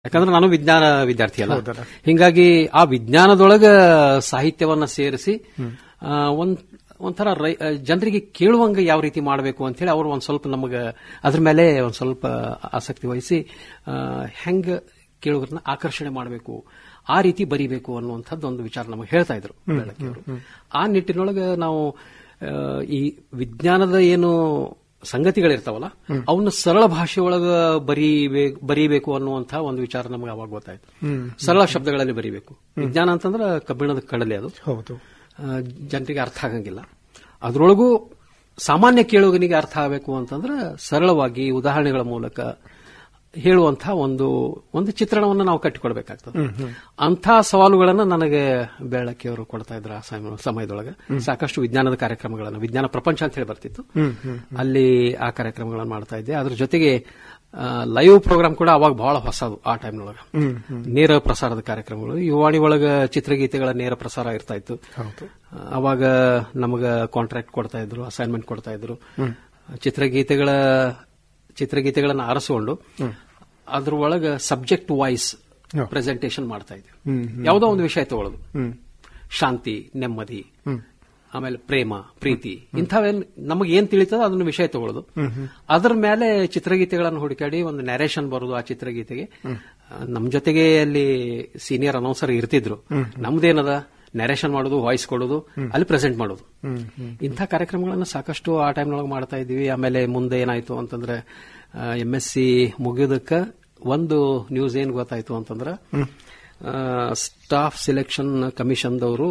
ಯಾಕಂದ್ರೆ ನಾನು ವಿಜ್ಞಾನ ವಿದ್ಯಾರ್ಥಿ ಅಲ್ಲ ಹೌದಲ್ಲ. ಹಿಂಗಾಗಿ ಆ ವಿಜ್ಞಾನದೊಳಗ ಸಾಹಿತ್ಯವನ್ನ ಸೇರಿಸಿ ಆ, ಒಂದ್ ಒಂಥರ ರೈ- ಆ, ಜನರಿಗೆ ಕೇಳುವಂಗ ಯಾವ ರೀತಿ ಮಾಡಬೇಕು ಅಂತ ಹೇಳಿ ಅವರು ಒಂದ್ ಸ್ವಲ್ಪ ನಮಗ ಅದ್ರ ಮೇಲೆ ಒಂದ್ ಸ್ವಲ್ಪ ಆಸಕ್ತಿ ವಹಿಸಿ ಆ, ಹೆಂಗ ಕೇಳುಗರನ್ನ ಆಕರ್ಷಣೆ ಮಾಡಬೇಕು ಆ ರೀತಿ ಬರಿಬೇಕು ಅನ್ನುವಂಥದ್ದು ಒಂದು ವಿಚಾರ ನಮಗೆ ಹೇಳ್ತಾ ಇದ್ರು ಬೆಳಕಿಯವರು ಆ ನಿಟ್ಟಿನೊಳಗೆ ನಾವು ಆ, ಈ ವಿಜ್ಞಾನದ ಏನು ಸಂಗತಿಗಳಿರ್ತಾವಲ್ಲ ಅವನ್ನ ಸರಳ ಭಾಷೆ ಒಳಗ ಬರೀಬೇಕು ಬರೀಬೇಕು ಅನ್ನುವಂಥ ಒಂದು ವಿಚಾರ ನಮಗೆ ಅವಾಗ ಗೊತ್ತಾಯ್ತು ಸರಳ ಶಬ್ದಗಳಲ್ಲಿ ಬರೀಬೇಕು ವಿಜ್ಞಾನ ಅಂತಂದ್ರೆ ಕಬ್ಬಿಣದ ಕಡಲೆ ಅದು ಹೌದು ಆ, ಜನರಿಗೆ ಅರ್ಥ ಆಗಂಗಿಲ್ಲ ಅದರೊಳಗೂ ಸಾಮಾನ್ಯ ಕೇಳುಗನಿಗೆ ಅರ್ಥ ಆಗಬೇಕು ಅಂತಂದ್ರೆ ಸರಳವಾಗಿ ಉದಾಹರಣೆಗಳ ಮೂಲಕ ಹೇಳುವಂಥ ಒಂದು ಒಂದು ಚಿತ್ರಣವನ್ನು ನಾವು ಕಟ್ಟಿಕೊಡ್ಬೇಕಾಗ್ತದೆ ಅಂಥ ಸವಾಲುಗಳನ್ನು ನನಗೆ ಬೆಳಕಿಯವರು ಕೊಡ್ತಾ ಇದ್ರು ಆ ಸಮಯ- ಸಮಯದೊಳಗೆ ಸಾಕಷ್ಟು ವಿಜ್ಞಾನದ ಕಾರ್ಯಕ್ರಮಗಳನ್ನು ವಿಜ್ಞಾನ ಪ್ರಪಂಚ ಅಂತ ಹೇಳಿ ಬರ್ತಿತ್ತು ಅಲ್ಲಿ ಆ ಕಾರ್ಯಕ್ರಮಗಳನ್ನು ಮಾಡ್ತಾ ಇದ್ದೆ ಅದ್ರ ಜೊತೆಗೆ ಲೈವ್ ಪ್ರೋಗ್ರಾಮ್ ಕೂಡ ಅವಾಗ ಬಹಳ ಹೊಸದು ಆ ಟೈಮ್ನೊಳಗೆ ನೇರ ಪ್ರಸಾರದ ಕಾರ್ಯಕ್ರಮಗಳು ಯುವಾಣಿ ಒಳಗ ಚಿತ್ರಗೀತೆಗಳ ನೇರ ಪ್ರಸಾರ ಇರ್ತಾ ಇತ್ತು ಹೌದು ಅವಾಗ ನಮಗ ಕಾಂಟ್ರಾಕ್ಟ್ ಕೊಡ್ತಾ ಇದ್ರು ಅಸೈನ್ಮೆಂಟ್ ಕೊಡ್ತಾ ಇದ್ರು ಚಿತ್ರಗೀತೆಗಳ ಚಿತ್ರಗೀತೆಗಳನ್ನ ಆರಿಸಿಕೊಂಡು ಅದ್ರ ಒಳಗ ಸಬ್ಜೆಕ್ಟ್ ವಾಯ್ಸ್ ಪ್ರೆಸೆಂಟೇಶನ್ ಮಾಡ್ತಾ ಇದ್ವಿ ಯಾವುದೋ ಒಂದು ವಿಷಯ ತಗೊಳ್ಳೋದು ಶಾಂತಿ ನೆಮ್ಮದಿ ಆಮೇಲೆ ಪ್ರೇಮ ಪ್ರೀತಿ ಇಂಥವೇನ್ ನಮಗೆ ಏನ್ ತಿಳಿತದ ಅದನ್ನ ವಿಷಯ ತಗೊಳ್ಳೋದು ಅದ್ರ ಮೇಲೆ ಚಿತ್ರಗೀತೆಗಳನ್ನು ಹುಡುಕಾಡಿ ಒಂದು ನ್ಯಾರೇಷನ್ ಬರೋದು ಆ ಚಿತ್ರಗೀತೆಗೆ ಆ, ನಮ್ ಜೊತೆಗೆ ಅಲ್ಲಿ ಸೀನಿಯರ್ ಅನೌನ್ಸರ್ ಇರ್ತಿದ್ರು ನಮ್ದೇನದ ನ್ಯಾರೇಷನ್ ಮಾಡೋದು ವಾಯ್ಸ್ ಕೊಡೋದು ಅಲ್ಲಿ ಪ್ರೆಸೆಂಟ್ ಮಾಡೋದು ಇಂಥ ಕಾರ್ಯಕ್ರಮಗಳನ್ನ ಸಾಕಷ್ಟು ಆ ಟೈಮ್ನೊಳಗೆ ಮಾಡ್ತಾ ಇದ್ವಿ ಆಮೇಲೆ ಮುಂದೆ ಏನಾಯ್ತು ಅಂತಂದ್ರೆ ಎಂ ಎಸ್ ಸಿ ಮುಗಿಯೋದಕ್ಕ ಒಂದು ನ್ಯೂಸ್ ಏನ್ ಗೊತ್ತಾಯ್ತು ಅಂತಂದ್ರೆ ಸ್ಟಾಫ್ ಸೆಲೆಕ್ಷನ್ ಕಮಿಷನ್ದವರು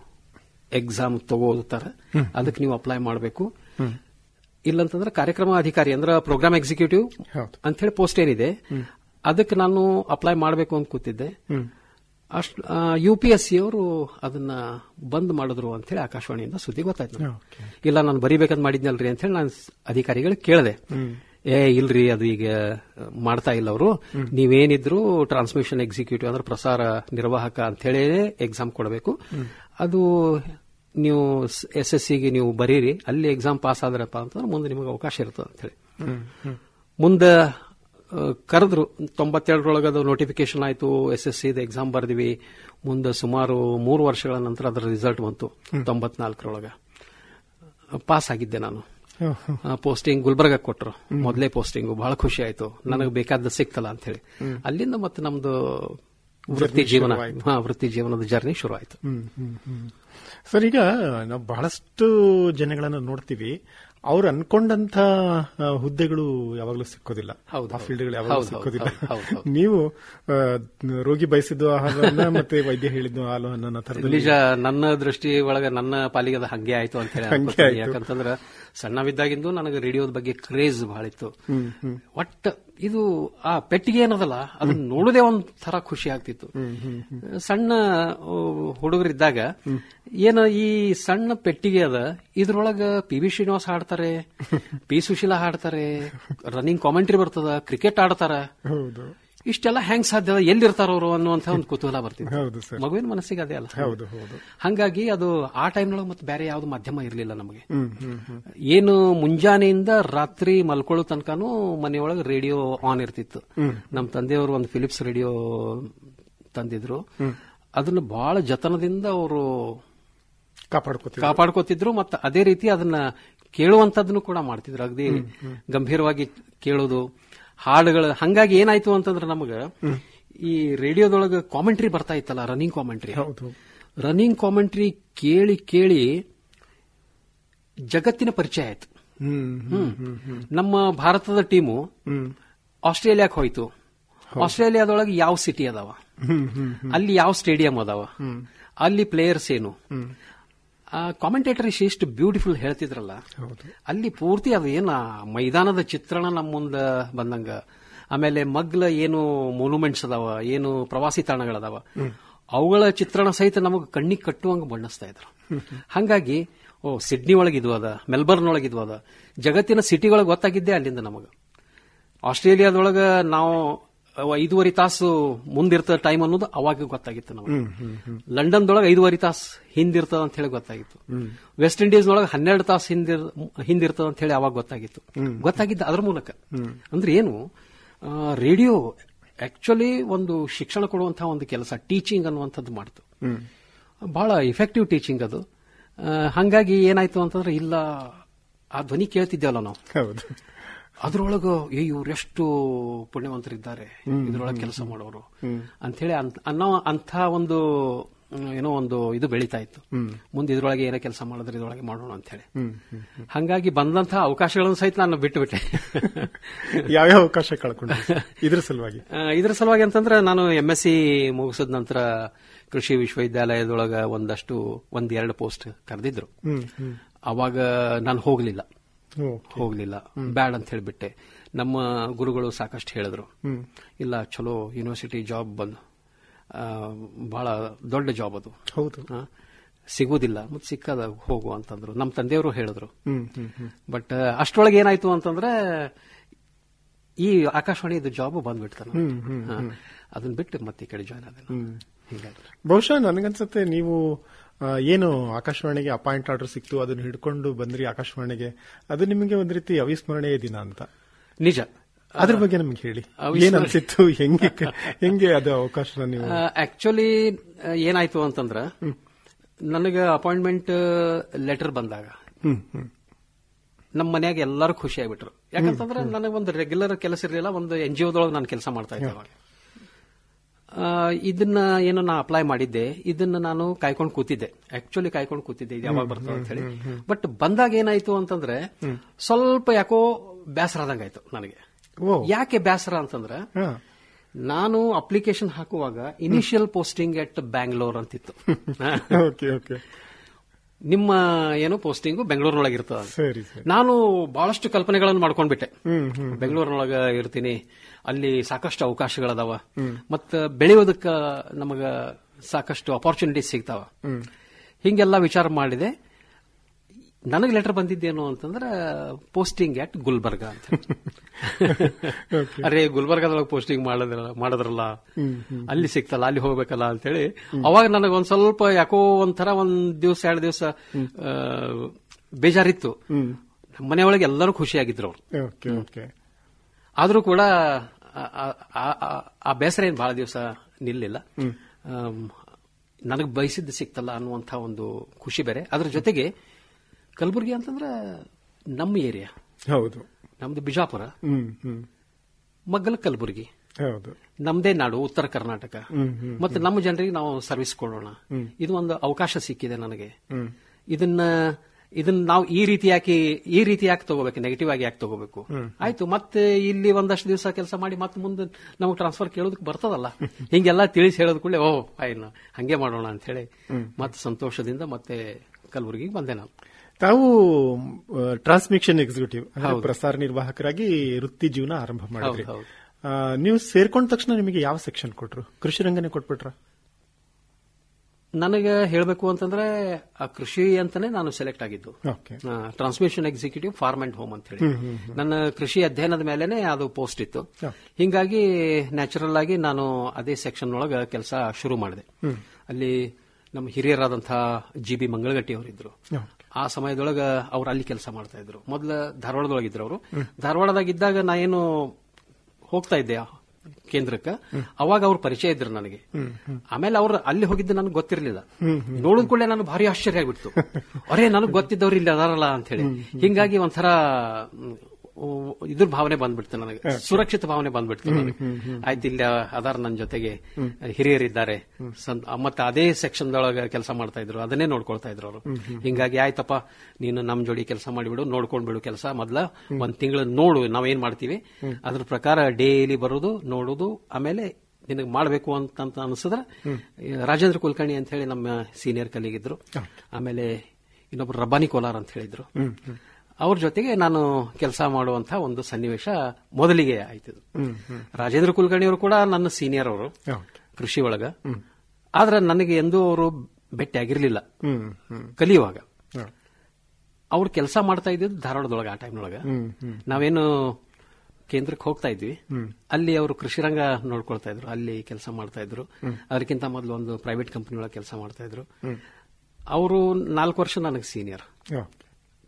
ಎಕ್ಸಾಮ್ ತಗೋತಾರೆ ಅದಕ್ಕೆ ನೀವು ಅಪ್ಲೈ ಮಾಡಬೇಕು ಇಲ್ಲಂತಂದ್ರೆ ಕಾರ್ಯಕ್ರಮ ಅಧಿಕಾರಿ ಅಂದ್ರೆ ಪ್ರೋಗ್ರಾಮ್ ಎಕ್ಸಿಕ್ಯೂಟಿವ್ ಹೌದು. ಅಂತ ಹೇಳಿ ಪೋಸ್ಟ್ ಏನಿದೆ ಅದಕ್ಕೆ ನಾನು ಅಪ್ಲೈ ಮಾಡಬೇಕು ಅಂತ ಕೂತಿದ್ದೆ ಅಷ್ಟು ಯು ಪಿ ಎಸ್ ಸಿ ಅವರು ಅದನ್ನ ಬಂದ್ ಮಾಡಿದ್ರು ಅಂತ ಹೇಳಿ ಆಕಾಶವಾಣಿಯಿಂದ ಸುದ್ದಿ ಗೊತ್ತಾಯ್ತು ನನಗೆ. ಇಲ್ಲ ನಾನು ಬರಿಬೇಕಂತ ಮಾಡಿದ್ನಲ್ರಿ ಅಂತ ಹೇಳಿ ನಾನು ಅಧಿಕಾರಿಗಳಿಗೆ ಕೇಳಿದೆ ಏ ಇಲ್ರಿ ಅದು ಈಗ ಮಾಡ್ತಾ ಇಲ್ಲ ಅವರು ನೀವೇನಿದ್ರು ಟ್ರಾನ್ಸ್ಮಿಷನ್ ಎಕ್ಸಿಕ್ಯೂಟಿವ್ ಅಂದ್ರೆ ಪ್ರಸಾರ ನಿರ್ವಾಹಕ ಅಂತ ಹೇಳಿ ಎಕ್ಸಾಮ್ ಕೊಡಬೇಕು ಅದು ನೀವು ಎಸ್ ಎಸ್ ಸಿಗೆ ನೀವು ಬರೀರಿ ಅಲ್ಲಿ ಎಕ್ಸಾಮ್ ಪಾಸ್ ಆದ್ರಪ್ಪ ಅಂತಂದ್ರೆ ಮುಂದೆ ನಿಮಗೆ ಅವಕಾಶ ಇರ್ತದೆ ಅಂತ ಹೇಳಿ ಮುಂದೆ ಕರೆದ್ರು ತೊಂಬತ್ತೆರಡರೊಳಗೆ ಅದು ನೋಟಿಫಿಕೇಶನ್ ಆಯಿತು ಎಸ್ ಎಸ್ ಸಿ ಎಕ್ಸಾಮ್ ಬರ್ದಿವಿ ಮುಂದೆ ಸುಮಾರು ಮೂರು ವರ್ಷಗಳ ನಂತರ ಅದರ ರಿಸಲ್ಟ್ ಬಂತು ತೊಂಬತ್ನಾಲ್ಕರೊಳಗೆ ಪಾಸ್ ಆಗಿದ್ದೆ ನಾನು ಪೋಸ್ಟಿಂಗ್ ಗುಲ್ಬರ್ಗ ಕೊಟ್ರು ಮೊದಲೇ ಪೋಸ್ಟಿಂಗ್ ಬಹಳ ಖುಷಿ ಆಯ್ತು ನನಗೆ ಬೇಕಾದ ಸಿಕ್ತಲ್ಲ ಅಂತ ಹೇಳಿ ಅಲ್ಲಿಂದ ಮತ್ತೆ ನಮ್ದು ವೃತ್ತಿ ಜೀವನ ಹಾ ವೃತ್ತಿ ಜೀವನದ ಜರ್ನಿ ಶುರು ಆಯ್ತು ಹ್ಮ್, ಹ್ಮ್, ಹ್ಮ್. ಸರ್ ಈಗ ನಾವು ಬಹಳಷ್ಟು ಜನಗಳನ್ನ ನೋಡ್ತೀವಿ ಅವ್ರು ಅನ್ಕೊಂಡಂತ ಆ, ಹುದ್ದೆಗಳು ಯಾವಾಗಲೂ ಸಿಕ್ಕೋದಿಲ್ಲ ಹೌದು, ಆ ಫೀಲ್ಡ್ಗಳು ಹೌದು, ಯಾವಾಗಲೂ ಹೌದು, ಸಿಕ್ಕೋದಿಲ್ಲ ಹೌದು, ಹೌದು. ನೀವು ಆ, ರೋಗಿ ಬಯಸಿದ್ದು ಆಹಾರವನ್ನ ಮತ್ತೆ ವೈದ್ಯ ಹೇಳಿದ್ದು ಹಾಲುವನ್ನ ಥರದಲ್ಲಿ ನಿಜ ನನ್ನ ದೃಷ್ಟಿ ಒಳಗ ನನ್ನ ಪಾಲಿಗೆ ಅದು ಹಂಗೆ ಆಯ್ತು ಅಂತ ಹೇಳಿ ಹಂಗೆ ಅನ್ಕೋತೀನಿ. ಆಯ್ತು. ಯಾಕಂತಂದ್ರ ಸಣ್ಣವಿದ್ದಾಗಿಂದು ನನಗೆ ರೇಡಿಯೋದ ಬಗ್ಗೆ ಕ್ರೇಜ್ ಬಹಳ ಇತ್ತು ಒಟ್ಟ ಇದು ಆ ಪೆಟ್ಟಿಗೆ ಏನದಲ್ಲ ಅದನ್ನ ನೋಡುದೇ ಒಂದ್ ತರ ಖುಷಿ ಆಗ್ತಿತ್ತು ಸಣ್ಣ ಹುಡುಗರಿದ್ದಾಗ ಏನ ಈ ಸಣ್ಣ ಪೆಟ್ಟಿಗೆ ಅದ ಇದ್ರೊಳಗ ಪಿ ವಿ ಶ್ರೀನಿವಾಸ್ ಹಾಡ್ತಾರೆ ಪಿ ಸುಶೀಲಾ ಹಾಡ್ತಾರೆ ರನ್ನಿಂಗ್ ಕಾಮೆಂಟ್ರಿ ಬರ್ತದ ಕ್ರಿಕೆಟ್ ಆಡ್ತಾರ ಹೌದು ಇಷ್ಟೆಲ್ಲ ಹೆಂಗ್ ಸಾಧ್ಯ ಅದ ಎಲ್ಲಿರ್ತಾರ ಅವರು ಅನ್ನುವಂತ ಒಂದು ಕುತೂಹಲ ಬರ್ತಿತ್ತು ಹೌದು ಸರ್ ಮಗುವಿನ ಮನಸ್ಸಿಗೆ ಅದೇ ಅಲ್ಲ ಹೌದು ಹೌದು ಹಂಗಾಗಿ ಅದು ಆ ಟೈಮ್ನೊಳಗೆ ಮತ್ತೆ ಬೇರೆ ಯಾವ್ದು ಮಾಧ್ಯಮ ಇರಲಿಲ್ಲ ನಮಗೆ ಹ್ಮ್ ಹ್ಮ್ ಹ್ಮ್ ಏನು ಮುಂಜಾನೆಯಿಂದ ರಾತ್ರಿ ಮಲ್ಕೊಳ್ಳೋ ತನಕನೂ ಮನೆಯೊಳಗೆ ರೇಡಿಯೋ ಆನ್ ಇರ್ತಿತ್ತು ನಮ್ಮ ತಂದೆಯವರು ಒಂದು ಫಿಲಿಪ್ಸ್ ರೇಡಿಯೋ ತಂದಿದ್ರು ಅದನ್ನ ಬಹಳ ಜತನದಿಂದ ಅವರು ಕಾಪಾಡ್ಕೋತೀವಿ ಕಾಪಾಡ್ಕೋತಿದ್ರು ಮತ್ತೆ ಅದೇ ರೀತಿ ಅದನ್ನ ಕೇಳುವಂತದನ್ನು ಕೂಡ ಮಾಡ್ತಿದ್ರು ಅಗದಿ ಗಂಭೀರವಾಗಿ ಕೇಳೋದು ಹಾಡುಗಳು ಹಂಗಾಗಿ ಏನಾಯ್ತು ಅಂತಂದ್ರೆ ನಮಗ ಈ ರೇಡಿಯೋದೊಳಗ ಕಾಮೆಂಟ್ರಿ ಬರ್ತಾ ಇತ್ತಲ್ಲ ರನ್ನಿಂಗ್ ಕಾಮೆಂಟ್ರಿ ಹೌದು ರನ್ನಿಂಗ್ ಕಾಮೆಂಟ್ರಿ ಕೇಳಿ ಕೇಳಿ ಜಗತ್ತಿನ ಪರಿಚಯ ಆಯ್ತು ಹ್ಮ್ ಹ್ಮ್. ನಮ್ಮ ಭಾರತದ ಟೀಮು ಹ್ಮ್ ಆಸ್ಟ್ರೇಲಿಯಾಕ್ ಹೋಯ್ತು ಆಸ್ಟ್ರೇಲಿಯಾದೊಳಗೆ ಯಾವ ಸಿಟಿ ಅದಾವ ಹ್ಮ್ ಹ್ಮ್ ಅಲ್ಲಿ ಯಾವ ಸ್ಟೇಡಿಯಂ ಅದಾವ ಅಲ್ಲಿ ಪ್ಲೇಯರ್ಸ್ ಏನು ಆ ಕಾಮೆಂಟೇಟರ್ ಎಷ್ಟು ಬ್ಯೂಟಿಫುಲ್ ಹೇಳ್ತಿದ್ರಲ್ಲ ಹೌದು ಅಲ್ಲಿ ಪೂರ್ತಿ ಅದು ಏನ ಮೈದಾನದ ಚಿತ್ರಣ ನಮ್ಮ ಮುಂದ ಬಂದಂಗ ಆಮೇಲೆ ಮಗ್ಲ ಏನು ಮೊನ್ಯುಮೆಂಟ್ಸ್ ಅದಾವ ಏನು ಪ್ರವಾಸಿ ತಾಣಗಳದಾವ ಅವುಗಳ ಚಿತ್ರಣ ಸಹಿತ ನಮಗೆ ಕಣ್ಣಿಗೆ ಕಟ್ಟುವಂಗ ಬಣ್ಣಿಸ್ತಾ ಇದ್ರು ಹಂಗಾಗಿ ಓ ಸಿಡ್ನಿ ಒಳಗೆ ಇದು ಅದ ಮೆಲ್ಬರ್ನ್ ಒಳಗೆ ಇದು ಅದ ಜಗತ್ತಿನ ಸಿಟಿಗಳಿಗೆ ಗೊತ್ತಾಗಿದ್ದೆ ಅಲ್ಲಿಂದ ನಮಗ ಆಸ್ಟ್ರೇಲಿಯಾದೊಳಗ ನಾವು ಅವ ಐದೂವರೆ ತಾಸು ಮುಂದಿರ್ತದ ಟೈಮ್ ಅನ್ನೋದು ಅವಾಗ ಗೊತ್ತಾಗಿತ್ತು ನಮಗೆ ಲಂಡನ್ದೊಳಗೆ ಐದೂವರೆ ತಾಸು ಹಿಂದಿರ್ತದ ಅಂತ ಹೇಳಿ ಗೊತ್ತಾಗಿತ್ತು ವೆಸ್ಟ್ ಇಂಡೀಸ್ ಒಳಗೆ ಹನ್ನೆರಡು ತಾಸು ಹಿಂದಿರ್ ಹಿಂದಿರ್ತದ ಅಂತ ಹೇಳಿ ಅವಾಗ ಗೊತ್ತಾಗಿತ್ತು ಗೊತ್ತಾಗಿದ್ದ ಅದ್ರ ಮೂಲಕ ಅಂದ್ರೆ ಏನು ರೇಡಿಯೋ ಆಕ್ಚುಲಿ ಒಂದು ಶಿಕ್ಷಣ ಕೊಡುವಂತಹ ಒಂದು ಕೆಲಸ ಟೀಚಿಂಗ್ ಅನ್ನುವಂಥದ್ದು ಮಾಡ್ತು ಬಹಳ ಇಫೆಕ್ಟಿವ್ ಟೀಚಿಂಗ್ ಅದು ಆ, ಹಂಗಾಗಿ ಏನಾಯ್ತು ಅಂತಂದ್ರೆ ಇಲ್ಲ ಆ ಧ್ವನಿ ಕೇಳ್ತಿದ್ದೇವಲ್ಲ ನಾವು ಹೌದು ಅದ್ರೊಳಗ ಏ ಇವ್ರೆಷ್ಟು ಪುಣ್ಯವಂತರಿದ್ದಾರೆ ಇದ್ರೊಳಗೆ ಕೆಲಸ ಮಾಡೋರು ಅಂಥೇಳಿ ಅಂತ್- ಅನ್ನೋ ಅಂಥ ಒಂದು ಮ್, ಏನೋ ಒಂದು ಇದು ಬೆಳೀತಾ ಇತ್ತು ಮುಂದೆ ಇದ್ರೊಳಗೆ ಏನೋ ಕೆಲಸ ಮಾಡಿದ್ರೆ ಇದ್ರೊಳಗೆ ಮಾಡೋಣ ಅಂತ ಹೇಳಿ ಹಂಗಾಗಿ ಬಂದಂತಹ ಅವಕಾಶಗಳನ್ನು ಸಹಿತ ನಾನು ಬಿಟ್ಟು ಬಿಟ್ಟೆ ಯಾವ್ಯಾವ ಅವಕಾಶ ಕಳ್ಕೊಂಡ್ರಿ ಇದ್ರ ಸಲುವಾಗಿ ಆ, ಇದ್ರ ಸಲುವಾಗಿ ಅಂತಂದ್ರೆ ನಾನು ಎಂ ಎಸ್ ಸಿ ಮುಗಿಸಿದ ನಂತರ ಕೃಷಿ ವಿಶ್ವವಿದ್ಯಾಲಯದೊಳಗ ಒಂದಷ್ಟು ಒಂದ್ ಎರಡು ಪೋಸ್ಟ್ ಕರೆದಿದ್ರು ಹ್ಮ್ ಹ್ಮ್ ಅವಾಗ ನಾನು ಹೋಗ್ಲಿಲ್ಲ ಓ, ಹೋಗ್ಲಿಲ್ಲ ಬ್ಯಾಡ್ ಅಂತ ಹೇಳಿಬಿಟ್ಟೆ ನಮ್ಮ ಗುರುಗಳು ಸಾಕಷ್ಟು ಹೇಳಿದ್ರು ಹ್ಮ್ ಇಲ್ಲ ಚಲೋ ಯೂನಿವರ್ಸಿಟಿ ಜಾಬ್ ಬಂದು ಆ, ಬಹಳ ದೊಡ್ಡ ಜಾಬ್ ಅದು ಹೌದು ಆ, ಸಿಗುವುದಿಲ್ಲ ಮತ್ತೆ ಸಿಕ್ಕದ ಹೋಗು ಅಂತಂದ್ರು ನಮ್ಮ ತಂದೆಯವರು ಹೇಳಿದ್ರು ಹ್ಮ್ ಹ್ಮ್ ಹ್ಮ್ ಬಟ್ ಅಷ್ಟೊಳಗೆ ಏನಾಯ್ತು ಅಂತಂದ್ರೆ ಈ ಆಕಾಶವಾಣಿ ಇದು ಜಾಬ್ ಬಂದ್ಬಿಡ್ತಾನ ಹ್ಮ್, ಹ್ಮ್, ಅದನ್ನ ಬಿಟ್ಟು ಮತ್ತೆ ಈ ಕಡೆ ಜಾಯ್ನ್ ಆದ ಹ್ಮ್. ಹೀಗಾಗಿ ಬಹುಶಃ ನನಗನ್ಸುತ್ತೆ ನೀವು ಆ, ಏನು ಆಕಾಶವಾಣಿಗೆ ಅಪಾಯಿಂಟ್ ಆರ್ಡರ್ ಸಿಕ್ತು ಅದನ್ನ ಹಿಡ್ಕೊಂಡು ಬಂದ್ರಿ ಆಕಾಶವಾಣಿಗೆ ಅದು ನಿಮಗೆ ಒಂದ್ ರೀತಿ ಅವಿಸ್ಮರಣೀಯ ದಿನ ಅಂತ ನಿಜ ಅದ್ರ ಬಗ್ಗೆ ನಮ್ಗೆ ಹೇಳಿ ಅವಿಸ್ಮರಣೀಯ- ಏನ್ ಅನ್ಸಿತ್ತು ಹೆಂಗೆ ಹೆಂಗೆ ಅದು ಅವಕಾಶ ನೀವು ಆಕ್ಚುಲಿ ಏನಾಯ್ತು ಅಂತಂದ್ರ ನನಗೆ ಅಪಾಯಿಂಟ್ಮೆಂಟ್ ಲೆಟರ್ ಬಂದಾಗ ಹ್ಮ್ ಹ್ಮ್ ನಮ್ಮ ಮನ್ಯಾಗ ಎಲ್ಲರೂ ಖುಷಿ ಆಗ್ಬಿಟ್ರು ಯಾಕಂತಂದ್ರೆ ನನಗೆ ಒಂದು ರೆಗ್ಯುಲರ್ ಕೆಲಸ ಇರಲಿಲ್ಲ ಒಂದು ಎನ್ ಜಿ ಒದೊಳಗೆ ನಾನು ಕೆಲಸ ಮಾಡ್ತಾ ಇದ್ದೆ ಅವಾಗ ಆ, ಇದನ್ನ ಏನು ನಾ ಅಪ್ಲೈ ಮಾಡಿದ್ದೆ ಇದನ್ನ ನಾನು ಕಾಯ್ಕೊಂಡು ಕೂತಿದ್ದೆ ಆಕ್ಚುಲಿ ಕಾಯ್ಕೊಂಡು ಕೂತಿದ್ದೆ ಇದು ಯಾವಾಗ ಬರ್ತದೆ ಅಂತ ಹೇಳಿ ಬಟ್ ಬಂದಾಗ ಏನಾಯ್ತು ಅಂತಂದ್ರೆ ಸ್ವಲ್ಪ ಯಾಕೋ ಬೇಸರ ಆದಂಗಾಯ್ತು ನನಗೆ ಓ ಯಾಕೆ ಬೇಸರ ಅಂತಂದ್ರೆ ಹಾ ನಾನು ಅಪ್ಲಿಕೇಶನ್ ಹಾಕುವಾಗ ಇನಿಷಿಯಲ್ ಪೋಸ್ಟಿಂಗ್ ಎಟ್ ಬ್ಯಾಂಗ್ಳೂರ್ ಅಂತಿತ್ತು ಹಾ. ಓಕೆ ಓಕೆ ನಿಮ್ಮ ಏನು ಪೋಸ್ಟಿಂಗು ಬೆಂಗಳೂರಿನೊಳಗೆ ಇರ್ತದ ಸರಿ ಸರಿ ನಾನು ಬಹಳಷ್ಟು ಕಲ್ಪನೆಗಳನ್ನು ಮಾಡ್ಕೊಂಡ್ಬಿಟ್ಟೆ ಹ್ಮ್ ಹ್ಮ್ ಬೆಂಗಳೂರಿನೊಳಗ ಇರ್ತೀನಿ ಅಲ್ಲಿ ಸಾಕಷ್ಟು ಅವಕಾಶಗಳದಾವ ಮತ್ತ ಬೆಳೆಯೋದಕ್ಕ ನಮಗ ಸಾಕಷ್ಟು ಅಪಾರ್ಚುನಿಟೀಸ್ ಸಿಗ್ತಾವ ಹ್ಮ್ ಹಿಂಗೆಲ್ಲ ವಿಚಾರ ಮಾಡಿದೆ ನನಗೆ ಲೆಟರ್ ಬಂದಿದ್ದೇನು ಅಂತಂದ್ರೆ ಪೋಸ್ಟಿಂಗ್ ಅಟ್ ಗುಲ್ಬರ್ಗ ಅಂತ ಅರೆ ಗುಲ್ಬರ್ಗದೊಳಗೆ ಪೋಸ್ಟಿಂಗ್ ಮಾಡಿದ್ರ ಮಾಡಿದ್ರಲ್ಲ ಅಲ್ಲಿ ಸಿಕ್ತಲ್ಲ ಅಲ್ಲಿ ಹೋಗ್ಬೇಕಲ್ಲ ಅಂತೇಳಿ ಅವಾಗ ನನಗೆ ಒಂದ್ ಸ್ವಲ್ಪ ಯಾಕೋ ಒಂಥರ ಒಂದ್ ದಿವಸ ಎರಡು ದಿವಸ ಬೇಜಾರಿತ್ತು ನಮ್ಮ ಮನೆಯೊಳಗೆ ಎಲ್ಲರೂ ಖುಷಿಯಾಗಿದ್ರು ಅವ್ರು ಓಕೆ ಓಕೆ ಆದ್ರೂ ಕೂಡ ಆ- ಆ- ಆ- ಆ- ಆ ಬೇಸರ ಏನು ಬಹಳ ದಿವಸ ನಿಲ್ಲಿಲ್ಲ ನನಗೆ ಬಯಸಿದ್ದು ಸಿಕ್ತಲ್ಲ ಅನ್ನುವಂಥ ಒಂದು ಖುಷಿ ಬೇರೆ ಅದ್ರ ಜೊತೆಗೆ ಕಲಬುರಗಿ ಅಂತಂದ್ರೆ ನಮ್ಮ ಏರಿಯಾ ಹೌದು ನಮ್ದು ಬಿಜಾಪುರ ಹ್ಮ್ ಹ್ಮ್ ಮಗ್ಗಲ ಕಲಬುರಗಿ ಹೌದು ನಮ್ದೇ ನಾಡು ಉತ್ತರ ಕರ್ನಾಟಕ ಹ್ಮ್ ಹ್ಮ್ ಮತ್ತೆ ನಮ್ಮ ಜನರಿಗೆ ನಾವು ಸರ್ವಿಸ್ ಕೊಡೋಣ ಇದು ಒಂದು ಅವಕಾಶ ಸಿಕ್ಕಿದೆ ನನಗೆ ಹ್ಮ್ ಇದನ್ನ ಇದನ್ನ ನಾವು ಈ ರೀತಿ ಯಾಕೆ ಈ ರೀತಿ ಯಾಕೆ ತಗೋಬೇಕು ನೆಗೆಟಿವ್ ಆಗಿ ಯಾಕೆ ತಗೋಬೇಕು ಆಯ್ತು ಮತ್ತೆ ಇಲ್ಲಿ ಒಂದಷ್ಟು ದಿವಸ ಕೆಲಸ ಮಾಡಿ ಮತ್ತೆ ಮುಂದೆ ನಮಗೆ ಟ್ರಾನ್ಸ್ಫರ್ ಕೇಳೋದಕ್ಕೆ ಬರ್ತದಲ್ಲ ಹಿಂಗೆಲ್ಲ ತಿಳಿಸಿ ಹೇಳೋದ್ ಕೂಡಲೇ ಓ ಆಯ್ನ ಹಂಗೆ ಮಾಡೋಣ ಅಂತ ಹೇಳಿ ಮತ್ತೆ ಸಂತೋಷದಿಂದ ಮತ್ತೆ ಕಲಬುರಗಿಗೆ ಬಂದೆ ನಾನು ತಾವು ಟ್ರಾನ್ಸ್ಮಿಷನ್ ಎಕ್ಸಿಕ್ಯೂಟಿವ್ ಅಂದ್ರೆ ಪ್ರಸಾರ ನಿರ್ವಾಹಕರಾಗಿ ವೃತ್ತಿ ಜೀವನ ಆರಂಭ ಮಾಡಿದ್ರಿ ಹೌದು, ಹೌದು. ಆ, ನೀವು ಸೇರ್ಕೊಂಡ ತಕ್ಷಣ ನಿಮಗೆ ಯಾವ ಸೆಕ್ಷನ್ ಕೊಟ್ರು ಕೃಷಿ ರಂಗನೆ ಕೊಟ್ಬಿಟ್ರ ನನಗೆ ಹೇಳಬೇಕು ಅಂತಂದ್ರೆ ಆ ಕೃಷಿ ಅಂತಾನೆ ನಾನು ಸೆಲೆಕ್ಟ್ ಆಗಿದ್ದು okay transmission executive farm and home ಅಂತ ಹೇಳಿ ನನ್ನ ಕೃಷಿ ಅಧ್ಯಯನದ ಮೇಲೆನೆ ಅದು ಪೋಸ್ಟ್ ಇತ್ತು ಹ. ಹಿಂಗಾಗಿ ನ್ಯಾಚುರಲ್ ಆಗಿ ನಾನು ಅದೇ ಸೆಕ್ಷನ್ ಒಳಗ ಕೆಲಸ ಶುರು ಮಾಡಿದೆ ಅಲ್ಲಿ ನಮ್ಮ ಹಿರಿಯರಾದಂತಹ ಜಿ ಬಿ ಮಂಗಳಗಟ್ಟಿ ಅವರಿದ್ರು ಆ ಸಮಯದೊಳಗ ಅವ್ರು ಅಲ್ಲಿ ಕೆಲಸ ಮಾಡ್ತಾ ಇದ್ರು ಮೊದಲ ಧಾರವಾಡದೊಳಗಿದ್ರು ಅವರು ಧಾರವಾಡದಾಗಿದ್ದಾಗ ನಾ ಏನು ಹೋಗ್ತಾ ಇದ್ದೆ ಆ ಕೇಂದ್ರಕ್ಕೆ ಅವಾಗ ಅವ್ರ ಪರಿಚಯ ಇದ್ರು ನನಗೆ ಆಮೇಲೆ ಅವ್ರು ಅಲ್ಲಿ ಹೋಗಿದ್ದು ನನಗೆ ಗೊತ್ತಿರಲಿಲ್ಲ ನೋಡಿದ ಕೂಡಲೇ ನಾನು ಭಾರಿ ಆಶ್ಚರ್ಯ ಆಗ್ಬಿಡ್ತು ಅರೇ ನನಗೆ ಗೊತ್ತಿದ್ದವ್ರು ಇಲ್ಲಿ ಅದಾರಲ್ಲ ಅಂತ ಹೇಳಿ ಹಿಂಗಾಗಿ ಒಂಥರ ಮ್, ಓ- ಇದ್ರ ಭಾವನೆ ಬಂದ್ಬಿಡ್ತು ನನಗೆ ಸುರಕ್ಷಿತ ಭಾವನೆ ಬಂದ್ಬಿಡ್ತು ನನಗೆ ಆಯ್ತು ಇಲ್ಲಿ ಅದಾರ ನನ್ನ ಜೊತೆಗೆ ಹಿರಿಯರಿದ್ದಾರೆ ಸಂ- ಮತ್ತೆ ಅದೇ ಸೆಕ್ಷನ್ ದೊಳಗ ಕೆಲಸ ಮಾಡ್ತಾ ಇದ್ರು ಅದನ್ನೇ ನೋಡ್ಕೊಳ್ತಾ ಇದ್ರು ಅವರು ಹಿಂಗಾಗಿ ಆಯ್ತಪ್ಪ ನೀನು ನಮ್ ಜೋಡಿ ಕೆಲಸ ಮಾಡಿಬಿಡು ನೋಡ್ಕೊಂಡ್ಬಿಡು ಕೆಲಸ ಮೊದ್ಲ ಒಂದ್ ತಿಂಗಳು ನೋಡು ನಾವೇನ್ ಮಾಡ್ತೀವಿ ಅದ್ರ ಪ್ರಕಾರ ಡೈಲಿ ಬರೋದು ನೋಡುದು ಆಮೇಲೆ ನಿನಗೆ ಮಾಡಬೇಕು ಅಂತ ಅಂತ ಅನ್ಸಿದ್ರೆ ರಾಜೇಂದ್ರ ಕುಲಕರ್ಣಿ ಅಂತ ಹೇಳಿ ನಮ್ಮ ಸೀನಿಯರ್ ಕಲೀಗಿದ್ರು ಆಮೇಲೆ ಇನ್ನೊಬ್ರು ರಬ್ಬಾನಿ ಕೋಲಾರ್ ಅಂತ ಹೇಳಿದ್ರು ಅವ್ರ ಜೊತೆಗೆ ನಾನು ಕೆಲಸ ಮಾಡುವಂತ ಒಂದು ಸನ್ನಿವೇಶ ಮೊದಲಿಗೆ ಆಯ್ತಿದ್ದು ರಾಜೇಂದ್ರ ಕುಲಕರ್ಣಿ ಅವರು ಕೂಡ ನನ್ನ ಸೀನಿಯರ್ ಅವರು ಓಕೆ ಕೃಷಿ ಒಳಗ ಆದ್ರೆ ನನಗೆ ಎಂದೂ ಅವರು ಭೇಟಿ ಆಗಿರ್ಲಿಲ್ಲ ಹ್ಮ್ ಹ್ಮ್ ಕಲಿಯುವಾಗ ಹ. ಅವ್ರು ಕೆಲಸ ಮಾಡ್ತಾ ಇದ್ದಿದ್ದು ಧಾರವಾಡದೊಳಗ ಆ ಟೈಮ್ನೊಳಗ ಹ್ಮ್ ಹ್ಮ್ ನಾವೇನು ಕೇಂದ್ರಕ್ಕೆ ಹೋಗ್ತಾ ಇದ್ವಿ ಅಲ್ಲಿ ಅವರು ಕೃಷಿ ರಂಗ ನೋಡ್ಕೊಳ್ತಾ ಇದ್ರು ಅಲ್ಲಿ ಕೆಲಸ ಮಾಡ್ತಾ ಇದ್ರು ಅದಕ್ಕಿಂತ ಮೊದಲು ಒಂದು ಪ್ರೈವೇಟ್ ಕಂಪನಿ ಒಳಗೆ ಕೆಲಸ ಮಾಡ್ತಾ ಇದ್ರು ಅವರು ನಾಲ್ಕು ವರ್ಷ ನನಗೆ ಸೀನಿಯರ್ ಓಕೆ